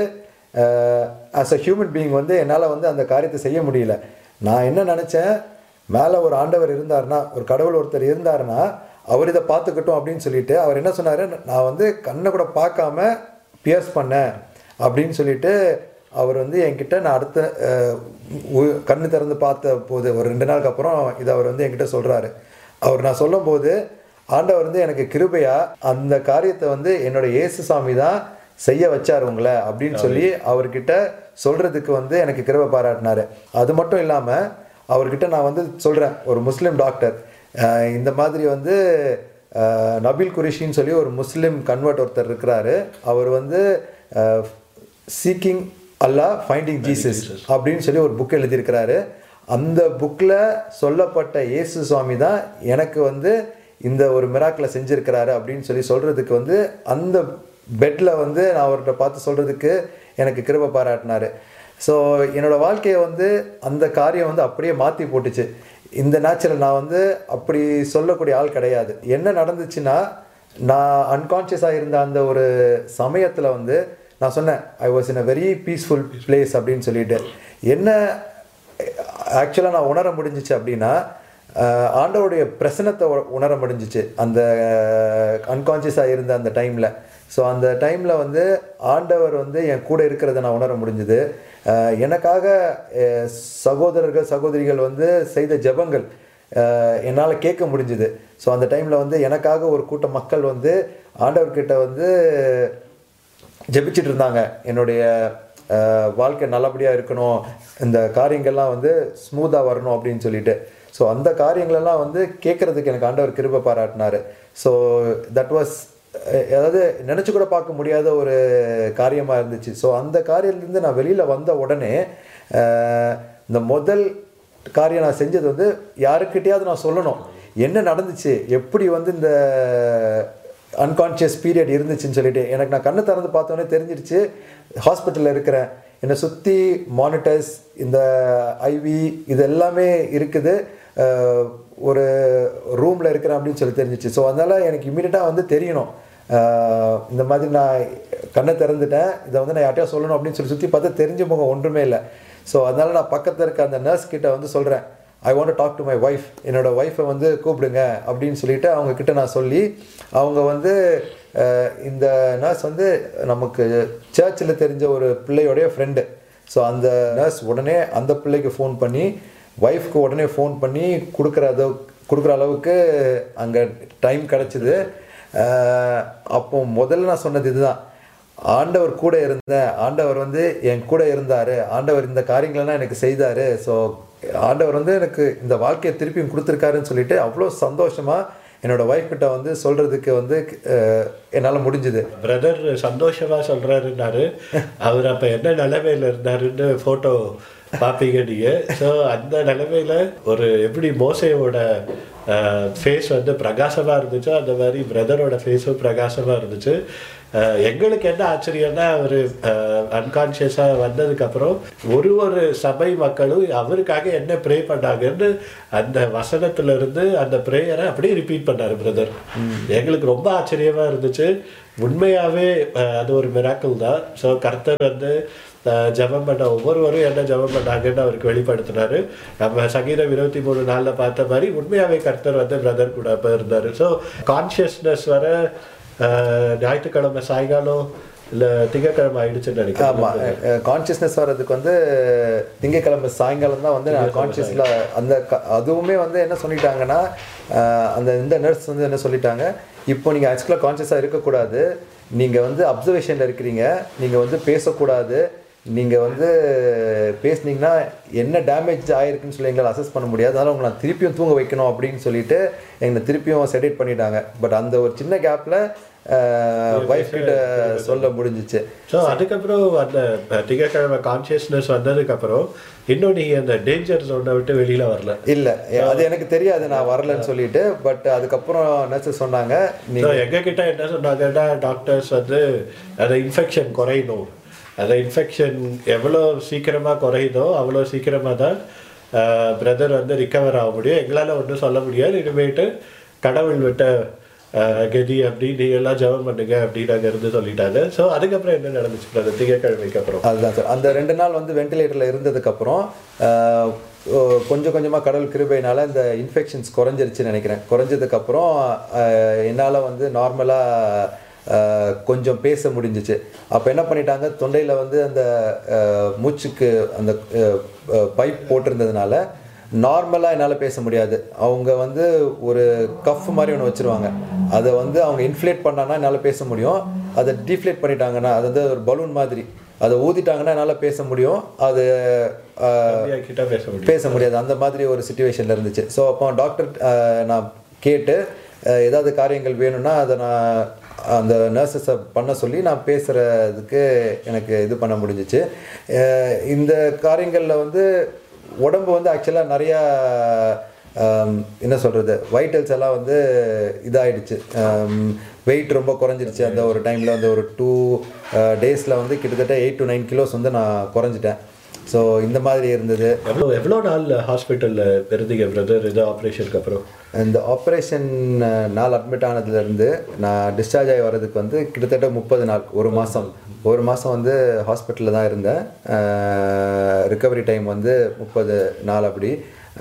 ஆஸ் அ ஹியூமன் பீயிங் வந்து என்னால் வந்து அந்த காரியத்தை செய்ய முடியல நான் என்ன நினச்சேன் மேலே ஒரு ஆண்டவர் இருந்தாருன்னா ஒரு கடவுள் ஒருத்தர் இருந்தாருன்னா அவர் இதை பார்த்துக்கட்டும் அப்படின்னு சொல்லிட்டு அவர் என்ன சொன்னார் நான் வந்து கண்ணை கூட பார்க்காம பியர்ஸ் பண்ணேன் அப்படின்னு சொல்லிட்டு அவர் வந்து என்கிட்ட நான் அடுத்த அஹ், உ- கண்ணு திறந்து பார்த்த போது ஒரு ரெண்டு நாளுக்கு அப்புறம் இதை அவர் வந்து என்கிட்ட சொல்கிறாரு அவர் நான் சொல்லும்போது ஆண்டவர் வந்து எனக்கு கிருபையா அந்த காரியத்தை வந்து என்னோட இயேசு சாமி தான் செய்ய வச்சார் உங்களை அப்படின்னு சொல்லி அவர்கிட்ட சொல்றதுக்கு வந்து எனக்கு கிருபை பாராட்டினாரு அது மட்டும் இல்லாமல் அவர்கிட்ட நான் வந்து சொல்கிறேன் ஒரு முஸ்லீம் டாக்டர் அஹ் இந்த மாதிரி வந்து அஹ் நபீல் குரிஷின்னு சொல்லி ஒரு முஸ்லீம் கன்வெர்ட் ஒருத்தர் இருக்கிறாரு அவர் வந்து சீக்கிங் அல்லாஹ் ஃபைண்டிங் ஜீசஸ் அப்படின்னு சொல்லி ஒரு புக் எழுதியிருக்கிறாரு அந்த புக்கில் சொல்லப்பட்ட இயேசு சுவாமி தான் எனக்கு வந்து இந்த ஒரு மிராக்கில் செஞ்சிருக்கிறாரு அப்படின்னு சொல்லி சொல்கிறதுக்கு வந்து அந்த பெட்டில் வந்து நான் அவர்கிட்ட பார்த்து சொல்கிறதுக்கு எனக்கு கிருபை பாராட்டினாரு ஸோ என்னோட வாழ்க்கையை வந்து அந்த காரியம் வந்து அப்படியே மாற்றி போட்டுச்சு இந்த நேச்சுரல் நான் வந்து அப்படி சொல்லக்கூடிய ஆள் கிடையாது என்ன நடந்துச்சுன்னா நான் அன்கான்ஷியஸாக இருந்த அந்த ஒரு சமயத்தில் வந்து நான் சொன்னேன் I was in a very peaceful place அப்படின்னு சொல்லிட்டு என்ன ஆக்சுவலாக நான் உணர முடிஞ்சிச்சு அப்படின்னா அஹ், ஆண்டவருடைய பிரசனத்தை உ- உணர முடிஞ்சிச்சு அந்த அன்கான்ஷியஸாக இருந்த அந்த டைமில் ஸோ அந்த டைமில் வந்து ஆண்டவர் வந்து என் கூட இருக்கிறத நான் உணர முடிஞ்சுது அஹ், எனக்காக அஹ், சகோதரர்கள் சகோதரிகள் வந்து செய்த ஜெபங்கள் என்னால் கேட்க முடிஞ்சுது ஸோ அந்த டைமில் வந்து எனக்காக ஒரு கூட்ட மக்கள் வந்து ஆண்டவர்கிட்ட வந்து ஜெபிச்சிட்டு இருந்தாங்க என்னுடைய அஹ், வாழ்க்கை நல்லபடியாக இருக்கணும் இந்த காரியங்கள்லாம் வந்து ஸ்மூத்தாக வரணும் அப்படின்னு சொல்லிட்டு ஸோ அந்த காரியங்களெல்லாம் வந்து கேட்குறதுக்கு எனக்கு ஆண்டவர் கிருபை பாராட்டினாரு ஸோ தட் வாஸ் அதாவது நினச்சி கூட பார்க்க முடியாத ஒரு காரியமாக இருந்துச்சு ஸோ அந்த காரியத்துலேருந்து நான் வெளியில் வந்த உடனே அஹ், இந்த முதல் காரியம் நான் செஞ்சது வந்து யாருக்கிட்டையாவது நான் சொல்லணும் என்ன நடந்துச்சு எப்படி வந்து இந்த அன்கான்ஷியஸ் பீரியட் இருந்துச்சுன்னு சொல்லிட்டு எனக்கு நான் கண்ணை திறந்து பார்த்தோன்னே தெரிஞ்சிருச்சு ஹாஸ்பிட்டலில் இருக்கிறேன் என்னை சுற்றி மானிட்டர்ஸ் இந்த ஐவி இது எல்லாமே இருக்குது அஹ், ஒரு ரூமில் இருக்கிறேன் அப்படின்னு சொல்லி தெரிஞ்சிச்சு ஸோ அதனால் எனக்கு இமீடியட்டாக வந்து தெரியணும் அஹ், இந்த மாதிரி நான் கண்ணை திறந்துட்டேன் இதை வந்து நான் யார்ட்டையா சொல்லணும் அப்படின்னு சொல்லி சுற்றி பார்த்தா தெரிஞ்ச முகம் ஒன்றுமே இல்லை ஸோ அதனால் நான் பக்கத்தில் இருக்க அந்த நர்ஸ் கிட்ட வந்து சொல்கிறேன் I want talk to my wife என்னோட ஒய்ஃபை வந்து கூப்பிடுங்க அப்படின்னு சொல்லிட்டு அவங்க கிட்ட நான் சொல்லி அவங்க வந்து அஹ், இந்த நர்ஸ் வந்து நமக்கு சர்ச்சில் தெரிஞ்ச ஒரு பிள்ளையோடைய ஃப்ரெண்டு ஸோ அந்த நர்ஸ் உடனே அந்த பிள்ளைக்கு ஃபோன் பண்ணி ஒய்ஃப்க்கு உடனே ஃபோன் பண்ணி கொடுக்குற அளவு கொடுக்குற அளவுக்கு அங்கே டைம் கிடச்சிது அப்போ முதல்ல நான் சொன்னது இதுதான் ஆண்டவர் கூட இருந்தேன் ஆண்டவர் வந்து என் கூட இருந்தார் ஆண்டவர் இந்த காரியங்களெல்லாம் எனக்கு செய்தார் ஸோ ஆண்டவர் வந்து எனக்கு இந்த வாழ்க்கையை திருப்பியும் கொடுத்துருக்காருன்னு சொல்லிட்டு அவ்வளோ சந்தோஷமாக என்னோட ஒய்ஃப் கிட்ட வந்து சொல்கிறதுக்கு வந்து என்னால் முடிஞ்சுது பிரதர் சந்தோஷமா சொல்றாருன்னாரு அவர் அப்ப என்ன நிலைமையில இருந்தாருன்னு போட்டோ பார்ப்பீங்க நீங்க ஸோ அந்த நிலைமையில ஒரு எப்படி மோசையோட ஃபேஸ் வந்து பிரகாசமா இருந்துச்சோ அந்த மாதிரி பிரதரோட ஃபேஸும் பிரகாசமா இருந்துச்சு அஹ் எங்களுக்கு என்ன ஆச்சரியம்னா அவர் அன்கான்ஷியஸாக வந்ததுக்கப்புறம் ஒரு ஒரு சபை மக்களும் அவருக்காக என்ன ப்ரே பண்ணாங்கன்னு அந்த வசனத்துல இருந்து அந்த ப்ரேயரை அப்படியே ரிப்பீட் பண்ணாரு பிரதர் எங்களுக்கு ரொம்ப ஆச்சரியமா இருந்துச்சு உண்மையாவே அஹ், அது ஒரு மிராக்கிள் தான் ஸோ கர்த்தர் வந்து அஹ், ஜெபம் பண்ண ஒவ்வொருவரும் என்ன ஜெபம் பண்ணாங்கன்னு அவருக்கு வெளிப்படுத்தினாரு நம்ம சங்கீதம் இருபத்தி மூணு நாள்ல பார்த்த மாதிரி உண்மையாவே கர்த்தர் வந்து பிரதர் கூட அப்ப இருந்தாரு ஸோ கான்ஷியஸ்னஸ் வர அஹ், ஞாயிற்றுக்கிழமை சாயங்காலம் இல்ல திங்கக்கிழமை ஆயிடுச்சுன்னு நினைக்கிறேன் ஆமாம் கான்ஷியஸ்னஸ் வர்றதுக்கு வந்து திங்கக்கிழமை சாயங்காலம் தான் வந்து நான் கான்ஷியஸில் அந்த க- அதுவுமே வந்து என்ன சொல்லிட்டாங்கன்னா அஹ், அந்த இந்த நர்ஸ் வந்து என்ன சொல்லிட்டாங்க இப்போ நீங்கள் ஆக்சுவலாக கான்ஷியஸாக இருக்கக்கூடாது நீங்கள் வந்து அப்சர்வேஷனில் இருக்கிறீங்க நீங்கள் வந்து பேசக்கூடாது நீங்கள் வந்து பேசுனீங்கன்னா என்ன டேமேஜ் ஆயிருக்குன்னு சொல்லி எங்களால் அசஸ் பண்ண முடியாது அதனால் உங்களை நான் திருப்பியும் தூங்க வைக்கணும் அப்படின்னு சொல்லிட்டு எங்களை திருப்பியும் செடேட் பண்ணிட்டாங்க பட் அந்த ஒரு சின்ன கேப்பில் ஒய்ஃப் கிட்ட சொல்ல முடிஞ்சிச்சு ஸோ அதுக்கப்புறம் அந்த அஹ், திங்கட்கிழமை கான்சியஸ்னஸ் வந்ததுக்கப்புறம் இன்னும் நீங்க அந்த டேஞ்சர் ஜோனை விட்டு வெளியில வரல இல்ல அது எனக்கு தெரியாது நான் வரலன்னு சொல்லிட்டு பட் அதுக்கப்புறம் நர்ஸ் சொன்னாங்க நீ ஸோ எங்க கிட்ட என்ன சொன்னாங்கன்னா டாக்டர்ஸ் வந்து அந்த இன்ஃபெக்ஷன் குறையணும் அந்த இன்ஃபெக்ஷன் எவ்வளோ சீக்கிரமா குறையுதோ அவ்வளோ சீக்கிரமா தான் பிரதர் வந்து ரிகவர் ஆக முடியும் எங்களால் ஒன்றும் சொல்ல முடியாது இனிமேட்டு கடவுள் விட்ட அஹ், கதி அப்படி நீங்க எல்லாம் ஜெபம் பண்ணுங்க அப்படின்னு அங்க இருந்து சொல்லிட்டாங்க ஸோ அதுக்கப்புறம் என்ன நடந்துச்சு பிரதர் திங்கக்கிழமைக்கு அப்புறம் அதுதான் சார் அந்த ரெண்டு நாள் வந்து வென்டிலேட்டரில் இருந்ததுக்கப்புறம் கொஞ்சம் கொஞ்சமாக கடவுள் கிருபையினால இந்த இன்ஃபெக்ஷன்ஸ் குறைஞ்சிருச்சுன்னு நினைக்கிறேன் குறைஞ்சதுக்கப்புறம் என்னால் வந்து நார்மலாக கொஞ்சம் பேச முடிஞ்சிச்சு அப்போ என்ன பண்ணிட்டாங்க தொண்டையில் வந்து அந்த அஹ், மூச்சுக்கு அந்த பைப் போட்டிருந்ததுனால நார்மலாக என்னால் பேச முடியாது அவங்க வந்து ஒரு கஃப் மாதிரி ஒன்று வச்சுருவாங்க அதை வந்து அவங்க இன்ஃப்ளேட் பண்ணாங்கன்னா என்னால் பேச முடியும் அதை டீஃப்ளேட் பண்ணிட்டாங்கன்னா அது வந்து ஒரு பலூன் மாதிரி அதை ஊதிட்டாங்கன்னா என்னால் பேச முடியும் அது அஹ், கிட்ட பேச முடியும் பேச முடியாது அந்த மாதிரி ஒரு சுச்சுவேஷனில் இருந்துச்சு ஸோ அப்போ டாக்டர் நான் கேட்டு அஹ், ஏதாவது காரியங்கள் வேணும்னா அதை நான் அந்த நர்சஸை பண்ண சொல்லி நான் பேசுகிறதுக்கு எனக்கு இது பண்ண முடிஞ்சிச்சு அஹ், இந்த காரியங்களில் வந்து உடம்பு வந்து ஆக்சுவலாக நிறையா ஆம், என்ன சொல்கிறது வைட்டல்ஸ் எல்லாம் வந்து இதாயிடுச்சு வெயிட் ரொம்ப குறைஞ்சிருச்சு அந்த ஒரு டைமில் வந்து ஒரு டூ டேஸில் வந்து கிட்டத்தட்ட எயிட் டு நைன் கிலோஸ் வந்து நான் குறைஞ்சிட்டேன் ஸோ இந்த மாதிரி இருந்தது எவ்வளோ எவ்வளோ நாள் ஹாஸ்பிட்டலில் இருந்தீங்க பிரதர் இது ஆப்ரேஷனுக்கு அப்புறம் இந்த ஆப்ரேஷன் நாள் அட்மிட் ஆனதுலேருந்து நான் டிஸ்சார்ஜ் ஆகி வர்றதுக்கு வந்து கிட்டத்தட்ட முப்பது நாள் ஒரு மாதம் ஒரு மாதம் வந்து ஹாஸ்பிட்டலில் தான் இருந்தேன் ரிக்கவரி டைம் வந்து முப்பது நாள் அப்படி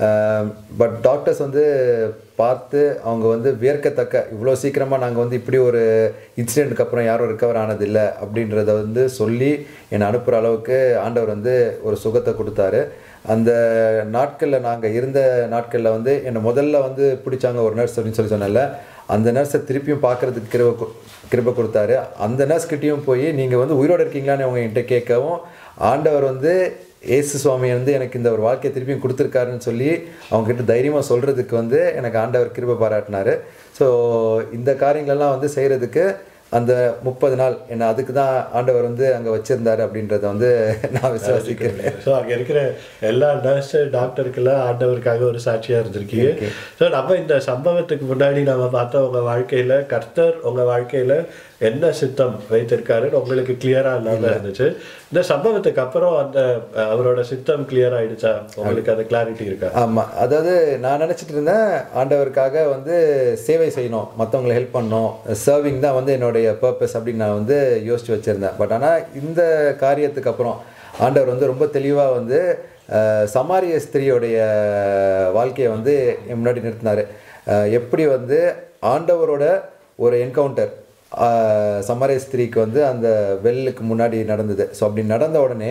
பட் டாக்டர்ஸ் வந்து பார்த்து அவங்க வந்து வியர்க்கத்தக்க இவ்வளோ சீக்கிரமாக நாங்கள் வந்து இப்படி ஒரு இன்சிடெண்ட்டுக்கு அப்புறம் யாரும் ரிக்கவர் ஆனதில்லை அப்படின்றத வந்து சொல்லி என்னை அனுப்புகிற அளவுக்கு ஆண்டவர் வந்து ஒரு சுகத்தை கொடுத்தாரு அந்த நாட்களில் நாங்கள் இருந்த நாட்களில் வந்து என்னை முதல்ல வந்து பிடிச்சாங்க ஒரு நர்ஸ் அப்படின்னு சொல்லி சொன்னேன்ல அந்த நர்ஸை திருப்பியும் பார்க்கறதுக்கு கிருப கு- கிருப கொடுத்தாரு அந்த நர்ஸ் கிட்டேயும் போய் நீங்கள் வந்து உயிரோடு இருக்கீங்களான்னு அவங்க என்கிட்ட கேட்கவும் ஆண்டவர் வந்து ஏசு சுவாமி வந்து எனக்கு இந்த ஒரு வாழ்க்கையை திருப்பியும் கொடுத்துருக்காருன்னு சொல்லி அவங்க கிட்ட தைரியமாக சொல்கிறதுக்கு வந்து எனக்கு ஆண்டவர் கிருபை பாராட்டினாரு ஸோ இந்த காரியங்களெல்லாம் வந்து செய்கிறதுக்கு அந்த முப்பது நாள் என்ன அதுக்கு தான் ஆண்டவர் வந்து அங்கே வச்சிருந்தாரு அப்படின்றத வந்து நான் விசுவாசிக்கிறேன் ஸோ அங்கே இருக்கிற எல்லா நர்ஸ் டாக்டருக்கெல்லாம் ஆண்டவருக்காக ஒரு சாட்சியாக இருந்திருக்கீங்க ஸோ நம்ம இந்த சம்பவத்துக்கு முன்னாடி நம்ம பார்த்தோம் உங்கள் வாழ்க்கையில் கர்த்தர் உங்கள் வாழ்க்கையில் என்ன சித்தம் வைத்திருக்காருன்னு உங்களுக்கு கிளியராக இல்லாமல் இருந்துச்சு இந்த சம்பவத்துக்கு அப்புறம் அந்த அஹ், அவரோட சித்தம் கிளியர் ஆயிடுச்சா உங்களுக்கு அந்த கிளாரிட்டி இருக்கா ஆமாம் அதாவது நான் நினச்சிட்டு இருந்தேன் ஆண்டவருக்காக வந்து சேவை செய்யணும் மற்றவங்களை ஹெல்ப் பண்ணணும் சர்விங் தான் வந்து என்னுடைய பர்பஸ் அப்படின்னு நான் வந்து யோசிச்சு வச்சுருந்தேன் பட் ஆனால் இந்த காரியத்துக்கு அப்புறம் ஆண்டவர் வந்து ரொம்ப தெளிவாக வந்து அஹ், சமாரிய ஸ்திரியோடைய வாழ்க்கையை வந்து என் முன்னாடி நிறுத்தினார் எப்படி வந்து ஆண்டவரோட ஒரு என்கவுண்டர் சமாரிய ஸ்திரீக்கு வந்து அந்த வெல்லுக்கு முன்னாடி நடந்தது ஸோ அப்படி நடந்த உடனே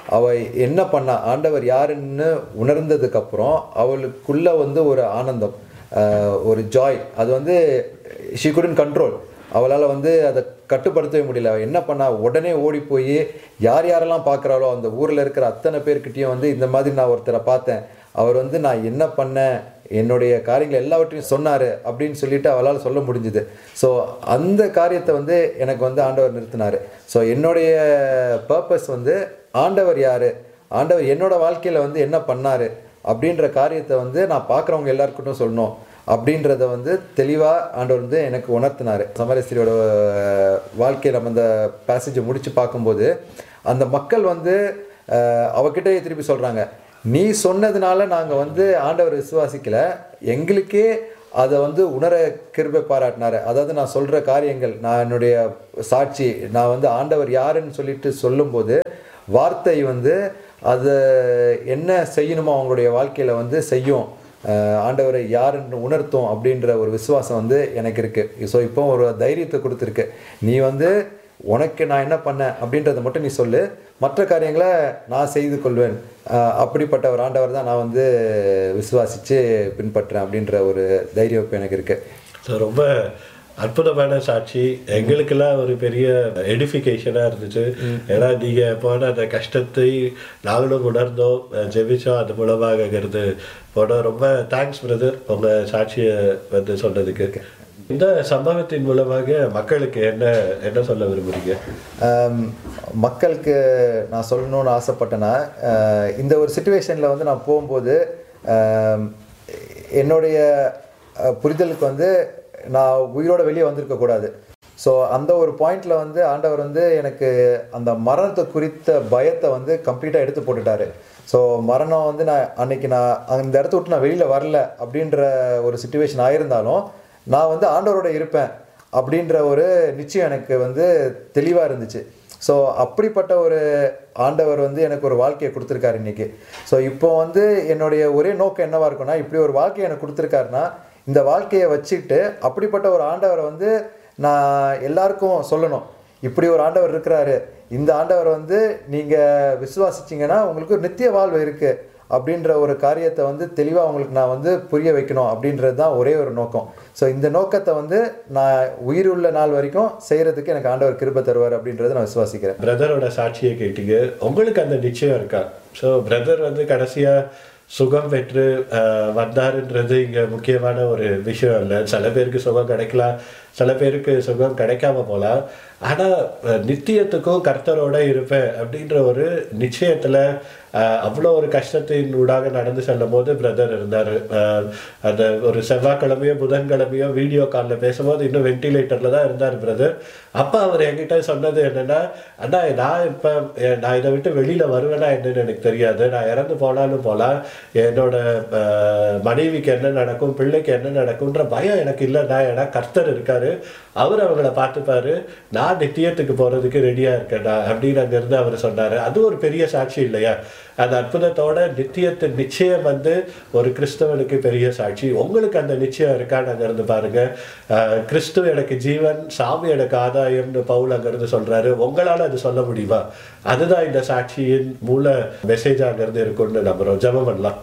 அவ என்ன பண்ணா ஆண்டவர் யாருன்னு உணர்ந்ததுக்கு அப்புறம் அவளுக்குள்ள வந்து ஒரு ஆனந்தம் ஆஹ் ஒரு ஜாய் அது வந்து ஷீ குடன் கண்ட்ரோல் அவளால் வந்து அதை கட்டுப்படுத்தவே முடியல அவ என்ன பண்ணா உடனே ஓடி போய் யார் யாரெல்லாம் பார்க்குறாளோ அந்த ஊரில் இருக்கிற அத்தனை பேர்கிட்டயும் வந்து இந்த மாதிரி நான் ஒருத்தரை பார்த்தேன் அவர் வந்து நான் என்ன பண்ணேன் என்னுடைய காரியங்கள் எல்லாவற்றையும் சொன்னார் அப்படின்னு சொல்லிட்டு அவளால் சொல்ல முடிஞ்சுது ஸோ அந்த காரியத்தை வந்து எனக்கு வந்து ஆண்டவர் நிறுத்தினார் ஸோ என்னுடைய பர்பஸ் வந்து ஆண்டவர் யார் ஆண்டவர் என்னோட வாழ்க்கையில் வந்து என்ன பண்ணார் அப்படின்ற காரியத்தை வந்து நான் பார்க்குறவங்க எல்லாருக்கிட்டும் சொல்லணும் அப்படின்றத வந்து தெளிவாக ஆண்டவர் வந்து எனக்கு உணர்த்தினார் சமரஸ்திரியோட வாழ்க்கையை நம்ம அந்த பேசேஜை முடித்து பார்க்கும்போது அந்த மக்கள் வந்து அஹ், அவகிட்டயே திருப்பி சொல்கிறாங்க நீ சொன்னதுனால நாங்கள் வந்து ஆண்டவர் விசுவாசிக்கல எங்களுக்கே அதை வந்து உணர கிருபை பாராட்டினாரு அதாவது நான் சொல்கிற காரியங்கள் நான் என்னுடைய சாட்சி நான் வந்து ஆண்டவர் யாருன்னு சொல்லிட்டு சொல்லும்போது வார்த்தை வந்து அதை என்ன செய்யணுமோ அவங்களுடைய வாழ்க்கையில் வந்து செய்யும் அஹ் ஆண்டவரை யாருன்னு உணர்த்தும் அப்படின்ற ஒரு விசுவாசம் வந்து எனக்கு இருக்குது ஸோ இப்போ ஒரு தைரியத்தை கொடுத்துருக்கு நீ வந்து உனக்கு நான் என்ன பண்ணேன் அப்படின்றத மட்டும் நீ சொல்லு மற்ற காரியங்களை நான் செய்து கொள்வேன் அஹ் அப்படிப்பட்ட ஒரு ஆண்டவர் தான் நான் வந்து விசுவாசித்து பின்பற்றுறேன் அப்படின்ற ஒரு தைரியம் இப்போ எனக்கு இருக்குது ஸோ ரொம்ப அற்புதமான சாட்சி எங்களுக்கெல்லாம் ஒரு பெரிய எடிஃபிகேஷனாக இருந்துச்சு ஏன்னா நீங்கள் போன அந்த கஷ்டத்தை நாங்களும் உணர்ந்தோம் அஹ் ஜெபிச்சோம் அது மூலமாகங்கிறது போன ரொம்ப தேங்க்ஸ் பிரதர் உங்கள் சாட்சியை வந்து சொன்னதுக்கு இந்த சம்பவத்தின் மூலமாக மக்களுக்கு என்ன என்ன சொல்ல விரும்புறீங்க ஆம், மக்களுக்கு நான் சொல்லணும்னு ஆசைப்பட்டேன்னா ஆஹ், இந்த ஒரு சுச்சுவேஷனில் வந்து நான் போகும்போது ஆம், என்னுடைய அஹ், புரிதலுக்கு வந்து நான் உயிரோட வெளியே வந்திருக்க கூடாது ஸோ அந்த ஒரு பாயிண்ட்ல வந்து ஆண்டவர் வந்து எனக்கு அந்த மரணத்தை குறித்த பயத்தை வந்து கம்ப்ளீட்டாக எடுத்து போட்டுட்டாரு ஸோ மரணம் வந்து நான் அன்னைக்கு நான் அந்த இடத்த விட்டு நான் வெளியில் வரல அப்படின்ற ஒரு சுச்சுவேஷன் ஆயிருந்தாலும் நான் வந்து ஆண்டவரோட இருப்பேன் அப்படின்ற ஒரு நிச்சயம் எனக்கு வந்து தெளிவாக இருந்துச்சு ஸோ அப்படிப்பட்ட ஒரு ஆண்டவர் வந்து எனக்கு ஒரு வாழ்க்கையை கொடுத்துருக்காரு இன்னைக்கு ஸோ இப்போ வந்து என்னுடைய ஒரே நோக்கம் என்னவா இருக்கும்னா இப்படி ஒரு வாழ்க்கையை எனக்கு கொடுத்துருக்காருன்னா இந்த வாழ்க்கையை வச்சுக்கிட்டு அப்படிப்பட்ட ஒரு ஆண்டவரை வந்து நான் எல்லாருக்கும் சொல்லணும் இப்படி ஒரு ஆண்டவர் இருக்கிறாரு இந்த ஆண்டவர் வந்து நீங்கள் விசுவாசிச்சீங்கன்னா உங்களுக்கு ஒரு நித்திய வாழ்வு இருக்குது அப்படின்ற ஒரு காரியத்தை வந்து தெளிவாக உங்களுக்கு நான் வந்து புரிய வைக்கணும் அப்படின்றது தான் ஒரே ஒரு நோக்கம் ஸோ இந்த நோக்கத்தை வந்து நான் உயிருள்ள நாள் வரைக்கும் செய்கிறதுக்கு எனக்கு ஆண்டவர் கிருபை தருவார் அப்படின்றத நான் விசுவாசிக்கிறேன் பிரதரோட சாட்சியை கேட்டீங்க உங்களுக்கு அந்த நிச்சயம் இருக்கா ஸோ பிரதர் வந்து கடைசியா சுகம் பெற்று ஆஹ், வந்தாருன்றது இங்க முக்கியமான ஒரு விஷயம் இல்லை சில பேருக்கு சுகம் கிடைக்கலாம் சில பேருக்கு சுகம் கிடைக்காம போகலாம் ஆனா அஹ், நித்தியத்துக்கும் கர்த்தரோட இருப்பேன் அப்படின்ற ஒரு நிச்சயத்துல ஆஹ், அவ்வளோ ஒரு கஷ்டத்தின் ஊடாக நடந்து செல்லும் போது பிரதர் இருந்தார் அந்த ஒரு செவ்வாய்க்கிழமையோ புதன்கிழமையோ வீடியோ காலில் பேசும்போது இன்னும் வென்டிலேட்டரில் தான் இருந்தார் பிரதர் அப்போ அவர் என்கிட்ட சொன்னது என்னன்னா அண்ணா நான் இப்போ நான் இதை விட்டு வெளியில் வருவேனா என்னன்னு எனக்கு தெரியாது நான் இறந்து போனாலும் போகலாம் என்னோட ஆஹ், மனைவிக்கு என்ன நடக்கும் பிள்ளைக்கு என்ன நடக்கும்ன்ற பயம் எனக்கு இல்லைண்ணா ஏன்னா கர்த்தர் இருக்காரு அவர் அவங்கள பார்த்துப்பாரு நான் நித்தியத்துக்கு போகிறதுக்கு ரெடியாக இருக்கேன்டா அப்படின்னு அங்கேருந்து அவர் சொன்னார் அது ஒரு பெரிய சாட்சி இல்லையா அந்த அற்புதத்தோட நித்தியத்தின் நிச்சயம் வந்து ஒரு கிறிஸ்தவனுக்கு பெரிய சாட்சி உங்களுக்கு அந்த நிச்சயம் இருக்கான்னு அங்கிருந்து பாருங்க ஆஹ், கிறிஸ்து எனக்கு ஜீவன் சாமி எனக்கு ஆதாயம்னு பவுல் அங்கிருந்து சொல்றாரு உங்களால அது சொல்ல முடியுமா அதுதான் இந்த சாட்சியின் மூல மெசேஜ் அங்கிருந்து இருக்கும்னு நம்புறோம் ஜெபம் பண்ணலாம்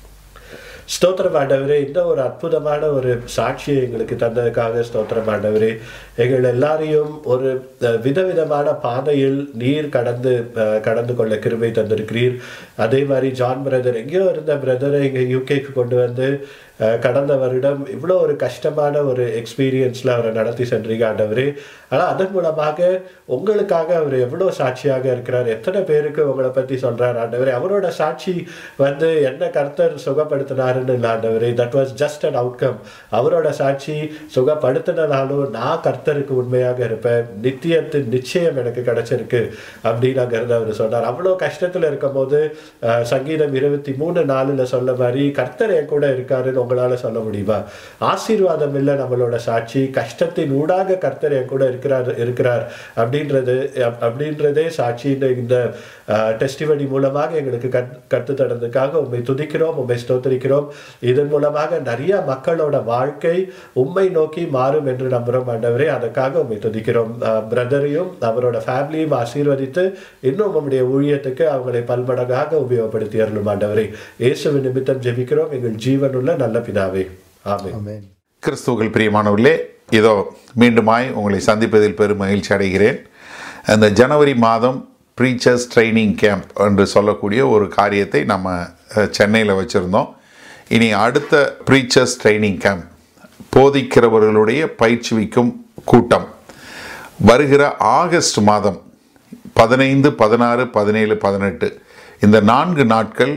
ஸ்தோத்திரம் ஆண்டவரே இந்த ஒரு அற்புதமான ஒரு சாட்சியை எங்களுக்கு தந்ததுக்காக ஸ்தோத்திரம் ஆண்டவரே எங்கள் எல்லாரையும் ஒரு அஹ், விதவிதமான பாதையில் நீர் கடந்து அஹ், கடந்து கொள்ள கிருபை தந்திருக்கிறீர் அதே மாதிரி ஜான் பிரதர் எங்கேயோ இருந்த பிரதரை இங்கே யூகேக்கு கொண்டு வந்து அஹ், கடந்த வருடம் இவ்வளோ ஒரு கஷ்டமான ஒரு எக்ஸ்பீரியன்ஸில் அவரை நடத்தி சென்றீங்க ஆண்டவரே ஆனால் அதன் மூலமாக உங்களுக்காக அவர் எவ்வளோ சாட்சியாக இருக்கிறார் எத்தனை பேருக்கு உங்களை பற்றி சொல்கிறார் ஆண்டவரே அவரோட சாட்சி வந்து என்ன கர்த்தர் சுகப்படுத்தினாருன்னு இல்லை ஆண்டவரே that was just an outcome அவரோட சாட்சி சுகப்படுத்தினாலும் நான் கர்த்தருக்கு உண்மையாக இருப்பேன் நித்தியத்தின் நிச்சயம் எனக்கு கிடைச்சிருக்கு அப்படின்னு அங்கிருந்து அவர் சொன்னார் அவ்வளோ கஷ்டத்தில் இருக்கும்போது அஹ், சங்கீதம் இருபத்தி மூணு நாலுல சொல்ல மாதிரி கர்த்தர் என் கூட இருக்காருன்னு உங்களால சொல்ல முடியுமா ஆசீர்வாதம் இல்லை நம்மளோட சாட்சி கஷ்டத்தின் ஊடாக கர்த்தர் என் கூட இருக்கிறார் இருக்கிறார் அப்படின்றது அப்- அப்படின்றதே சாட்சின்னு இந்த டெஸ்டிவனி மூலமாக எங்களுக்கு கத் கற்று தந்ததுக்காக உண்மை துதிக்கிறோம் உண்மை ஸ்தோத்தரிக்கிறோம் இதன் மூலமாக நிறைய மக்களோட வாழ்க்கை உண்மை நோக்கி மாறும் என்று நம்புகிறோம் ஆண்டவரே அதுக்காக உண்மை துதிக்கிறோம் பிரதரையும் அவரோட ஃபேமிலியும் ஆசீர்வதித்து இன்னும் உம்முடைய ஊழியத்துக்கு அவங்களை பல்மடங்காக உபயோகப்படுத்தி அருளும் ஆண்டவரே இயேசுவின் நிமித்தம் ஜெபிக்கிறோம் எங்கள் ஜீவனுள்ள நல்ல பிதாவே ஆமென் ஆமென் கிறிஸ்துவுகள் பிரியமானவர்களே இதோ மீண்டுமாய் உங்களை சந்திப்பதில் பெரும் மகிழ்ச்சி அடைகிறேன் அந்த ஜனவரி மாதம் ப்ரீச்சர்ஸ் ட்ரைனிங் கேம்ப் என்று சொல்லக்கூடிய ஒரு காரியத்தை நம்ம சென்னையில் வச்சுருந்தோம் இனி அடுத்த ப்ரீச்சர்ஸ் ட்ரைனிங் கேம்ப் போதிக்கிறவர்களுடைய பயிற்சிவிக்கும் கூட்டம் வருகிற ஆகஸ்ட் மாதம் பதினைந்து பதினாறு பதினேழு பதினெட்டு இந்த நான்கு நாட்கள்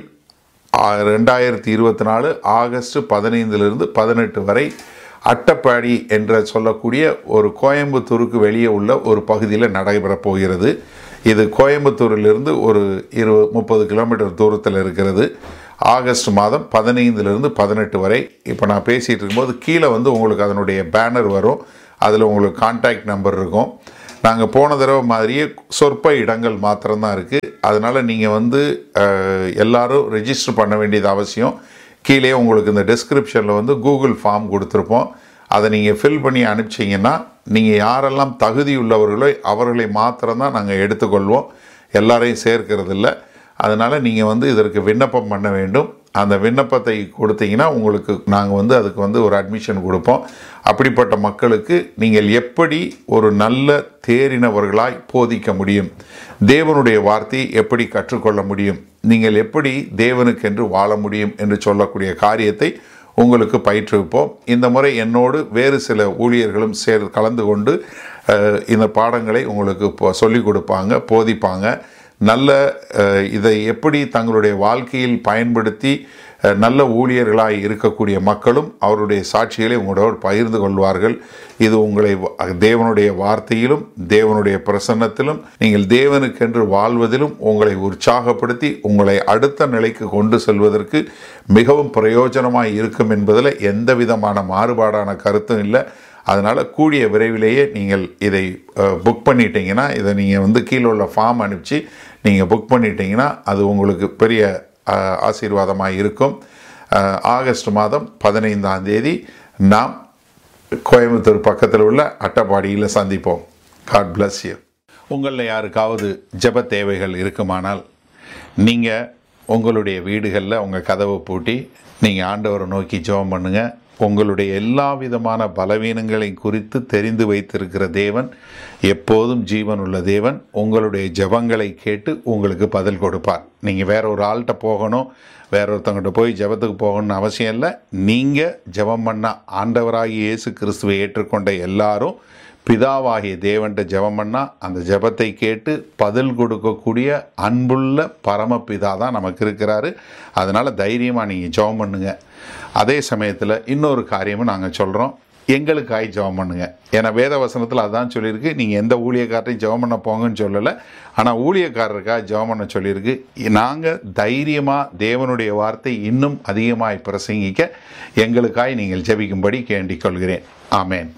ஆ- ரெண்டாயிரத்தி இருபத்தி நாலு ஆகஸ்ட் பதினைந்திலிருந்து பதினெட்டு வரை அட்டப்பாடி என்ற சொல்லக்கூடிய ஒரு கோயம்புத்தூருக்கு வெளியே உள்ள ஒரு பகுதியில் நடைபெறப் போகிறது இது கோயம்புத்தூரிலிருந்து ஒரு இரு முப்பது கிலோமீட்டர் தூரத்தில் இருக்கிறது ஆகஸ்ட் மாதம் பதினைந்திலிருந்து பதினெட்டு வரை இப்போ நான் பேசிகிட்டு இருக்கும்போது கீழே வந்து உங்களுக்கு அதனுடைய பேனர் வரும் அதில் உங்களுக்கு கான்டாக்ட் நம்பர் இருக்கும் நாங்கள் போன தடவை மாதிரியே சொற்ப இடங்கள் மாத்திரம்தான் இருக்குது அதனால் நீங்கள் வந்து அஹ், எல்லாரும் ரெஜிஸ்டர் பண்ண வேண்டியது அவசியம் கீழே உங்களுக்கு இந்த டெஸ்கிரிப்ஷனில் வந்து கூகுள் ஃபார்ம் கொடுத்துருப்போம் அதை நீங்கள் ஃபில் பண்ணி அனுப்பிச்சிங்கன்னா நீங்கள் யாரெல்லாம் தகுதி உள்ளவர்களோ அவர்களை மாத்திரம்தான் நாங்கள் எடுத்துக்கொள்வோம் எல்லாரையும் சேர்க்கறது இல்லை அதனால் நீங்கள் வந்து இதற்கு விண்ணப்பம் பண்ண வேண்டும் அந்த விண்ணப்பத்தை கொடுத்தீங்கன்னா உங்களுக்கு நாங்கள் வந்து அதுக்கு வந்து ஒரு அட்மிஷன் கொடுப்போம் அப்படிப்பட்ட மக்களுக்கு நீங்கள் எப்படி ஒரு நல்ல தேறினவர்களாய் போதிக்க முடியும் தேவனுடைய வார்த்தையை எப்படி கற்றுக்கொள்ள முடியும் நீங்கள் எப்படி தேவனுக்கென்று வாழ முடியும் என்று சொல்லக்கூடிய காரியத்தை உங்களுக்கு பயிற்றுவிப்போம் இந்த முறை என்னோடு வேறு சில ஊழியர்களும் சேர் கலந்து கொண்டு அஹ், இந்த பாடங்களை உங்களுக்கு இப்போ சொல்லிக் கொடுப்பாங்க போதிப்பாங்க நல்ல அஹ், இதை எப்படி தங்களுடைய வாழ்க்கையில் பயன்படுத்தி அஹ், நல்ல ஊழியர்களாய் இருக்கக்கூடிய மக்களும் அவருடைய சாட்சிகளை உங்களோடு பகிர்ந்து கொள்வார்கள் இது உங்களை வ- தேவனுடைய வார்த்தையிலும் தேவனுடைய பிரசன்னத்திலும் நீங்கள் தேவனுக்கென்று வாழ்வதிலும் உங்களை உற்சாகப்படுத்தி உங்களை அடுத்த நிலைக்கு கொண்டு செல்வதற்கு மிகவும் பிரயோஜனமாய் இருக்கும் என்பதில் எந்த விதமான மாறுபாடான கருத்தும் இல்லை அதனால் கூடிய விரைவிலேயே நீங்கள் இதை புக் பண்ணிட்டீங்கன்னா இதை நீங்கள் வந்து கீழே உள்ள ஃபார்ம் அனுப்பிச்சு நீங்கள் புக் பண்ணிட்டீங்கன்னா அது உங்களுக்கு பெரிய அஹ், ஆசீர்வாதமாக இருக்கும் அஹ், ஆகஸ்ட் மாதம் பதினைந்தாம் தேதி நாம் கோயம்புத்தூர் பக்கத்தில் உள்ள அட்டப்பாடியில் சந்திப்போம் காட் bless you உங்களில் யாருக்காவது ஜெப தேவைகள் இருக்குமானால் நீங்கள் உங்களுடைய வீடுகளில் உங்கள் கதவை பூட்டி நீங்கள் ஆண்டவரை நோக்கி ஜெபம் பண்ணுங்க உங்களுடைய எல்லா விதமான பலவீனங்களை குறித்து தெரிந்து வைத்திருக்கிற தேவன் எப்போதும் ஜீவன் உள்ள தேவன் உங்களுடைய ஜெபங்களை கேட்டு உங்களுக்கு பதில் கொடுப்பார் நீங்கள் வேற ஒரு ஆள்கிட்ட போகணும் வேற ஒருத்தவங்கிட்ட போய் ஜெபத்துக்கு போகணும்னு அவசியம் இல்லை நீங்கள் ஜெபம் பண்ண ஆண்டவராகி இயேசு கிறிஸ்துவை ஏற்றுக்கொண்ட எல்லாரும் பிதாவாகிய தேவன்ட்ட ஜெபம் பண்ணா அந்த ஜெபத்தை கேட்டு பதில் கொடுக்கக்கூடிய அன்புள்ள பரமபிதா தான் நமக்கு இருக்கிறாரு அதனால் தைரியமாக நீங்கள் ஜெபம் பண்ணுங்க அதே சமயத்தில் இன்னொரு காரியமும் நாங்கள் சொல்கிறோம் எங்களுக்காய் ஜெபம் பண்ணுங்க ஏன்னா வேத வசனத்தில் அதான் சொல்லியிருக்கு நீங்கள் எந்த ஊழியக்காரரையும் ஜெபம் பண்ண போங்கன்னு சொல்லலை ஆனால் ஊழியக்காரருக்காக ஜெபம் பண்ண சொல்லியிருக்கு நாங்கள் தைரியமாக தேவனுடைய வார்த்தை இன்னும் அதிகமாய் பிரசங்கிக்க எங்களுக்காய் நீங்கள் ஜெபிக்கும்படி கேண்டிக் கொள்கிறேன் ஆமேன்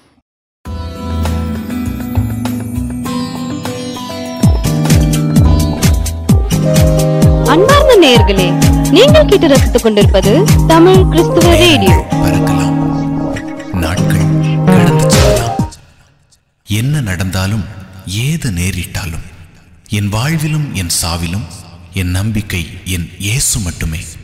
அன்பார்ந்த நேயர்களே நீங்கள் கேட்டு ரசித்துக் கொண்டிருப்பது தமிழ் கிறிஸ்துவ ரேடியோ பறக்கலாம் நாட்கள் கடந்து செல்லலாம் என்ன நடந்தாலும் ஏது நேரிட்டாலும் என் வாழ்விலும் என் சாவிலும் என் நம்பிக்கை என் இயேசு மட்டுமே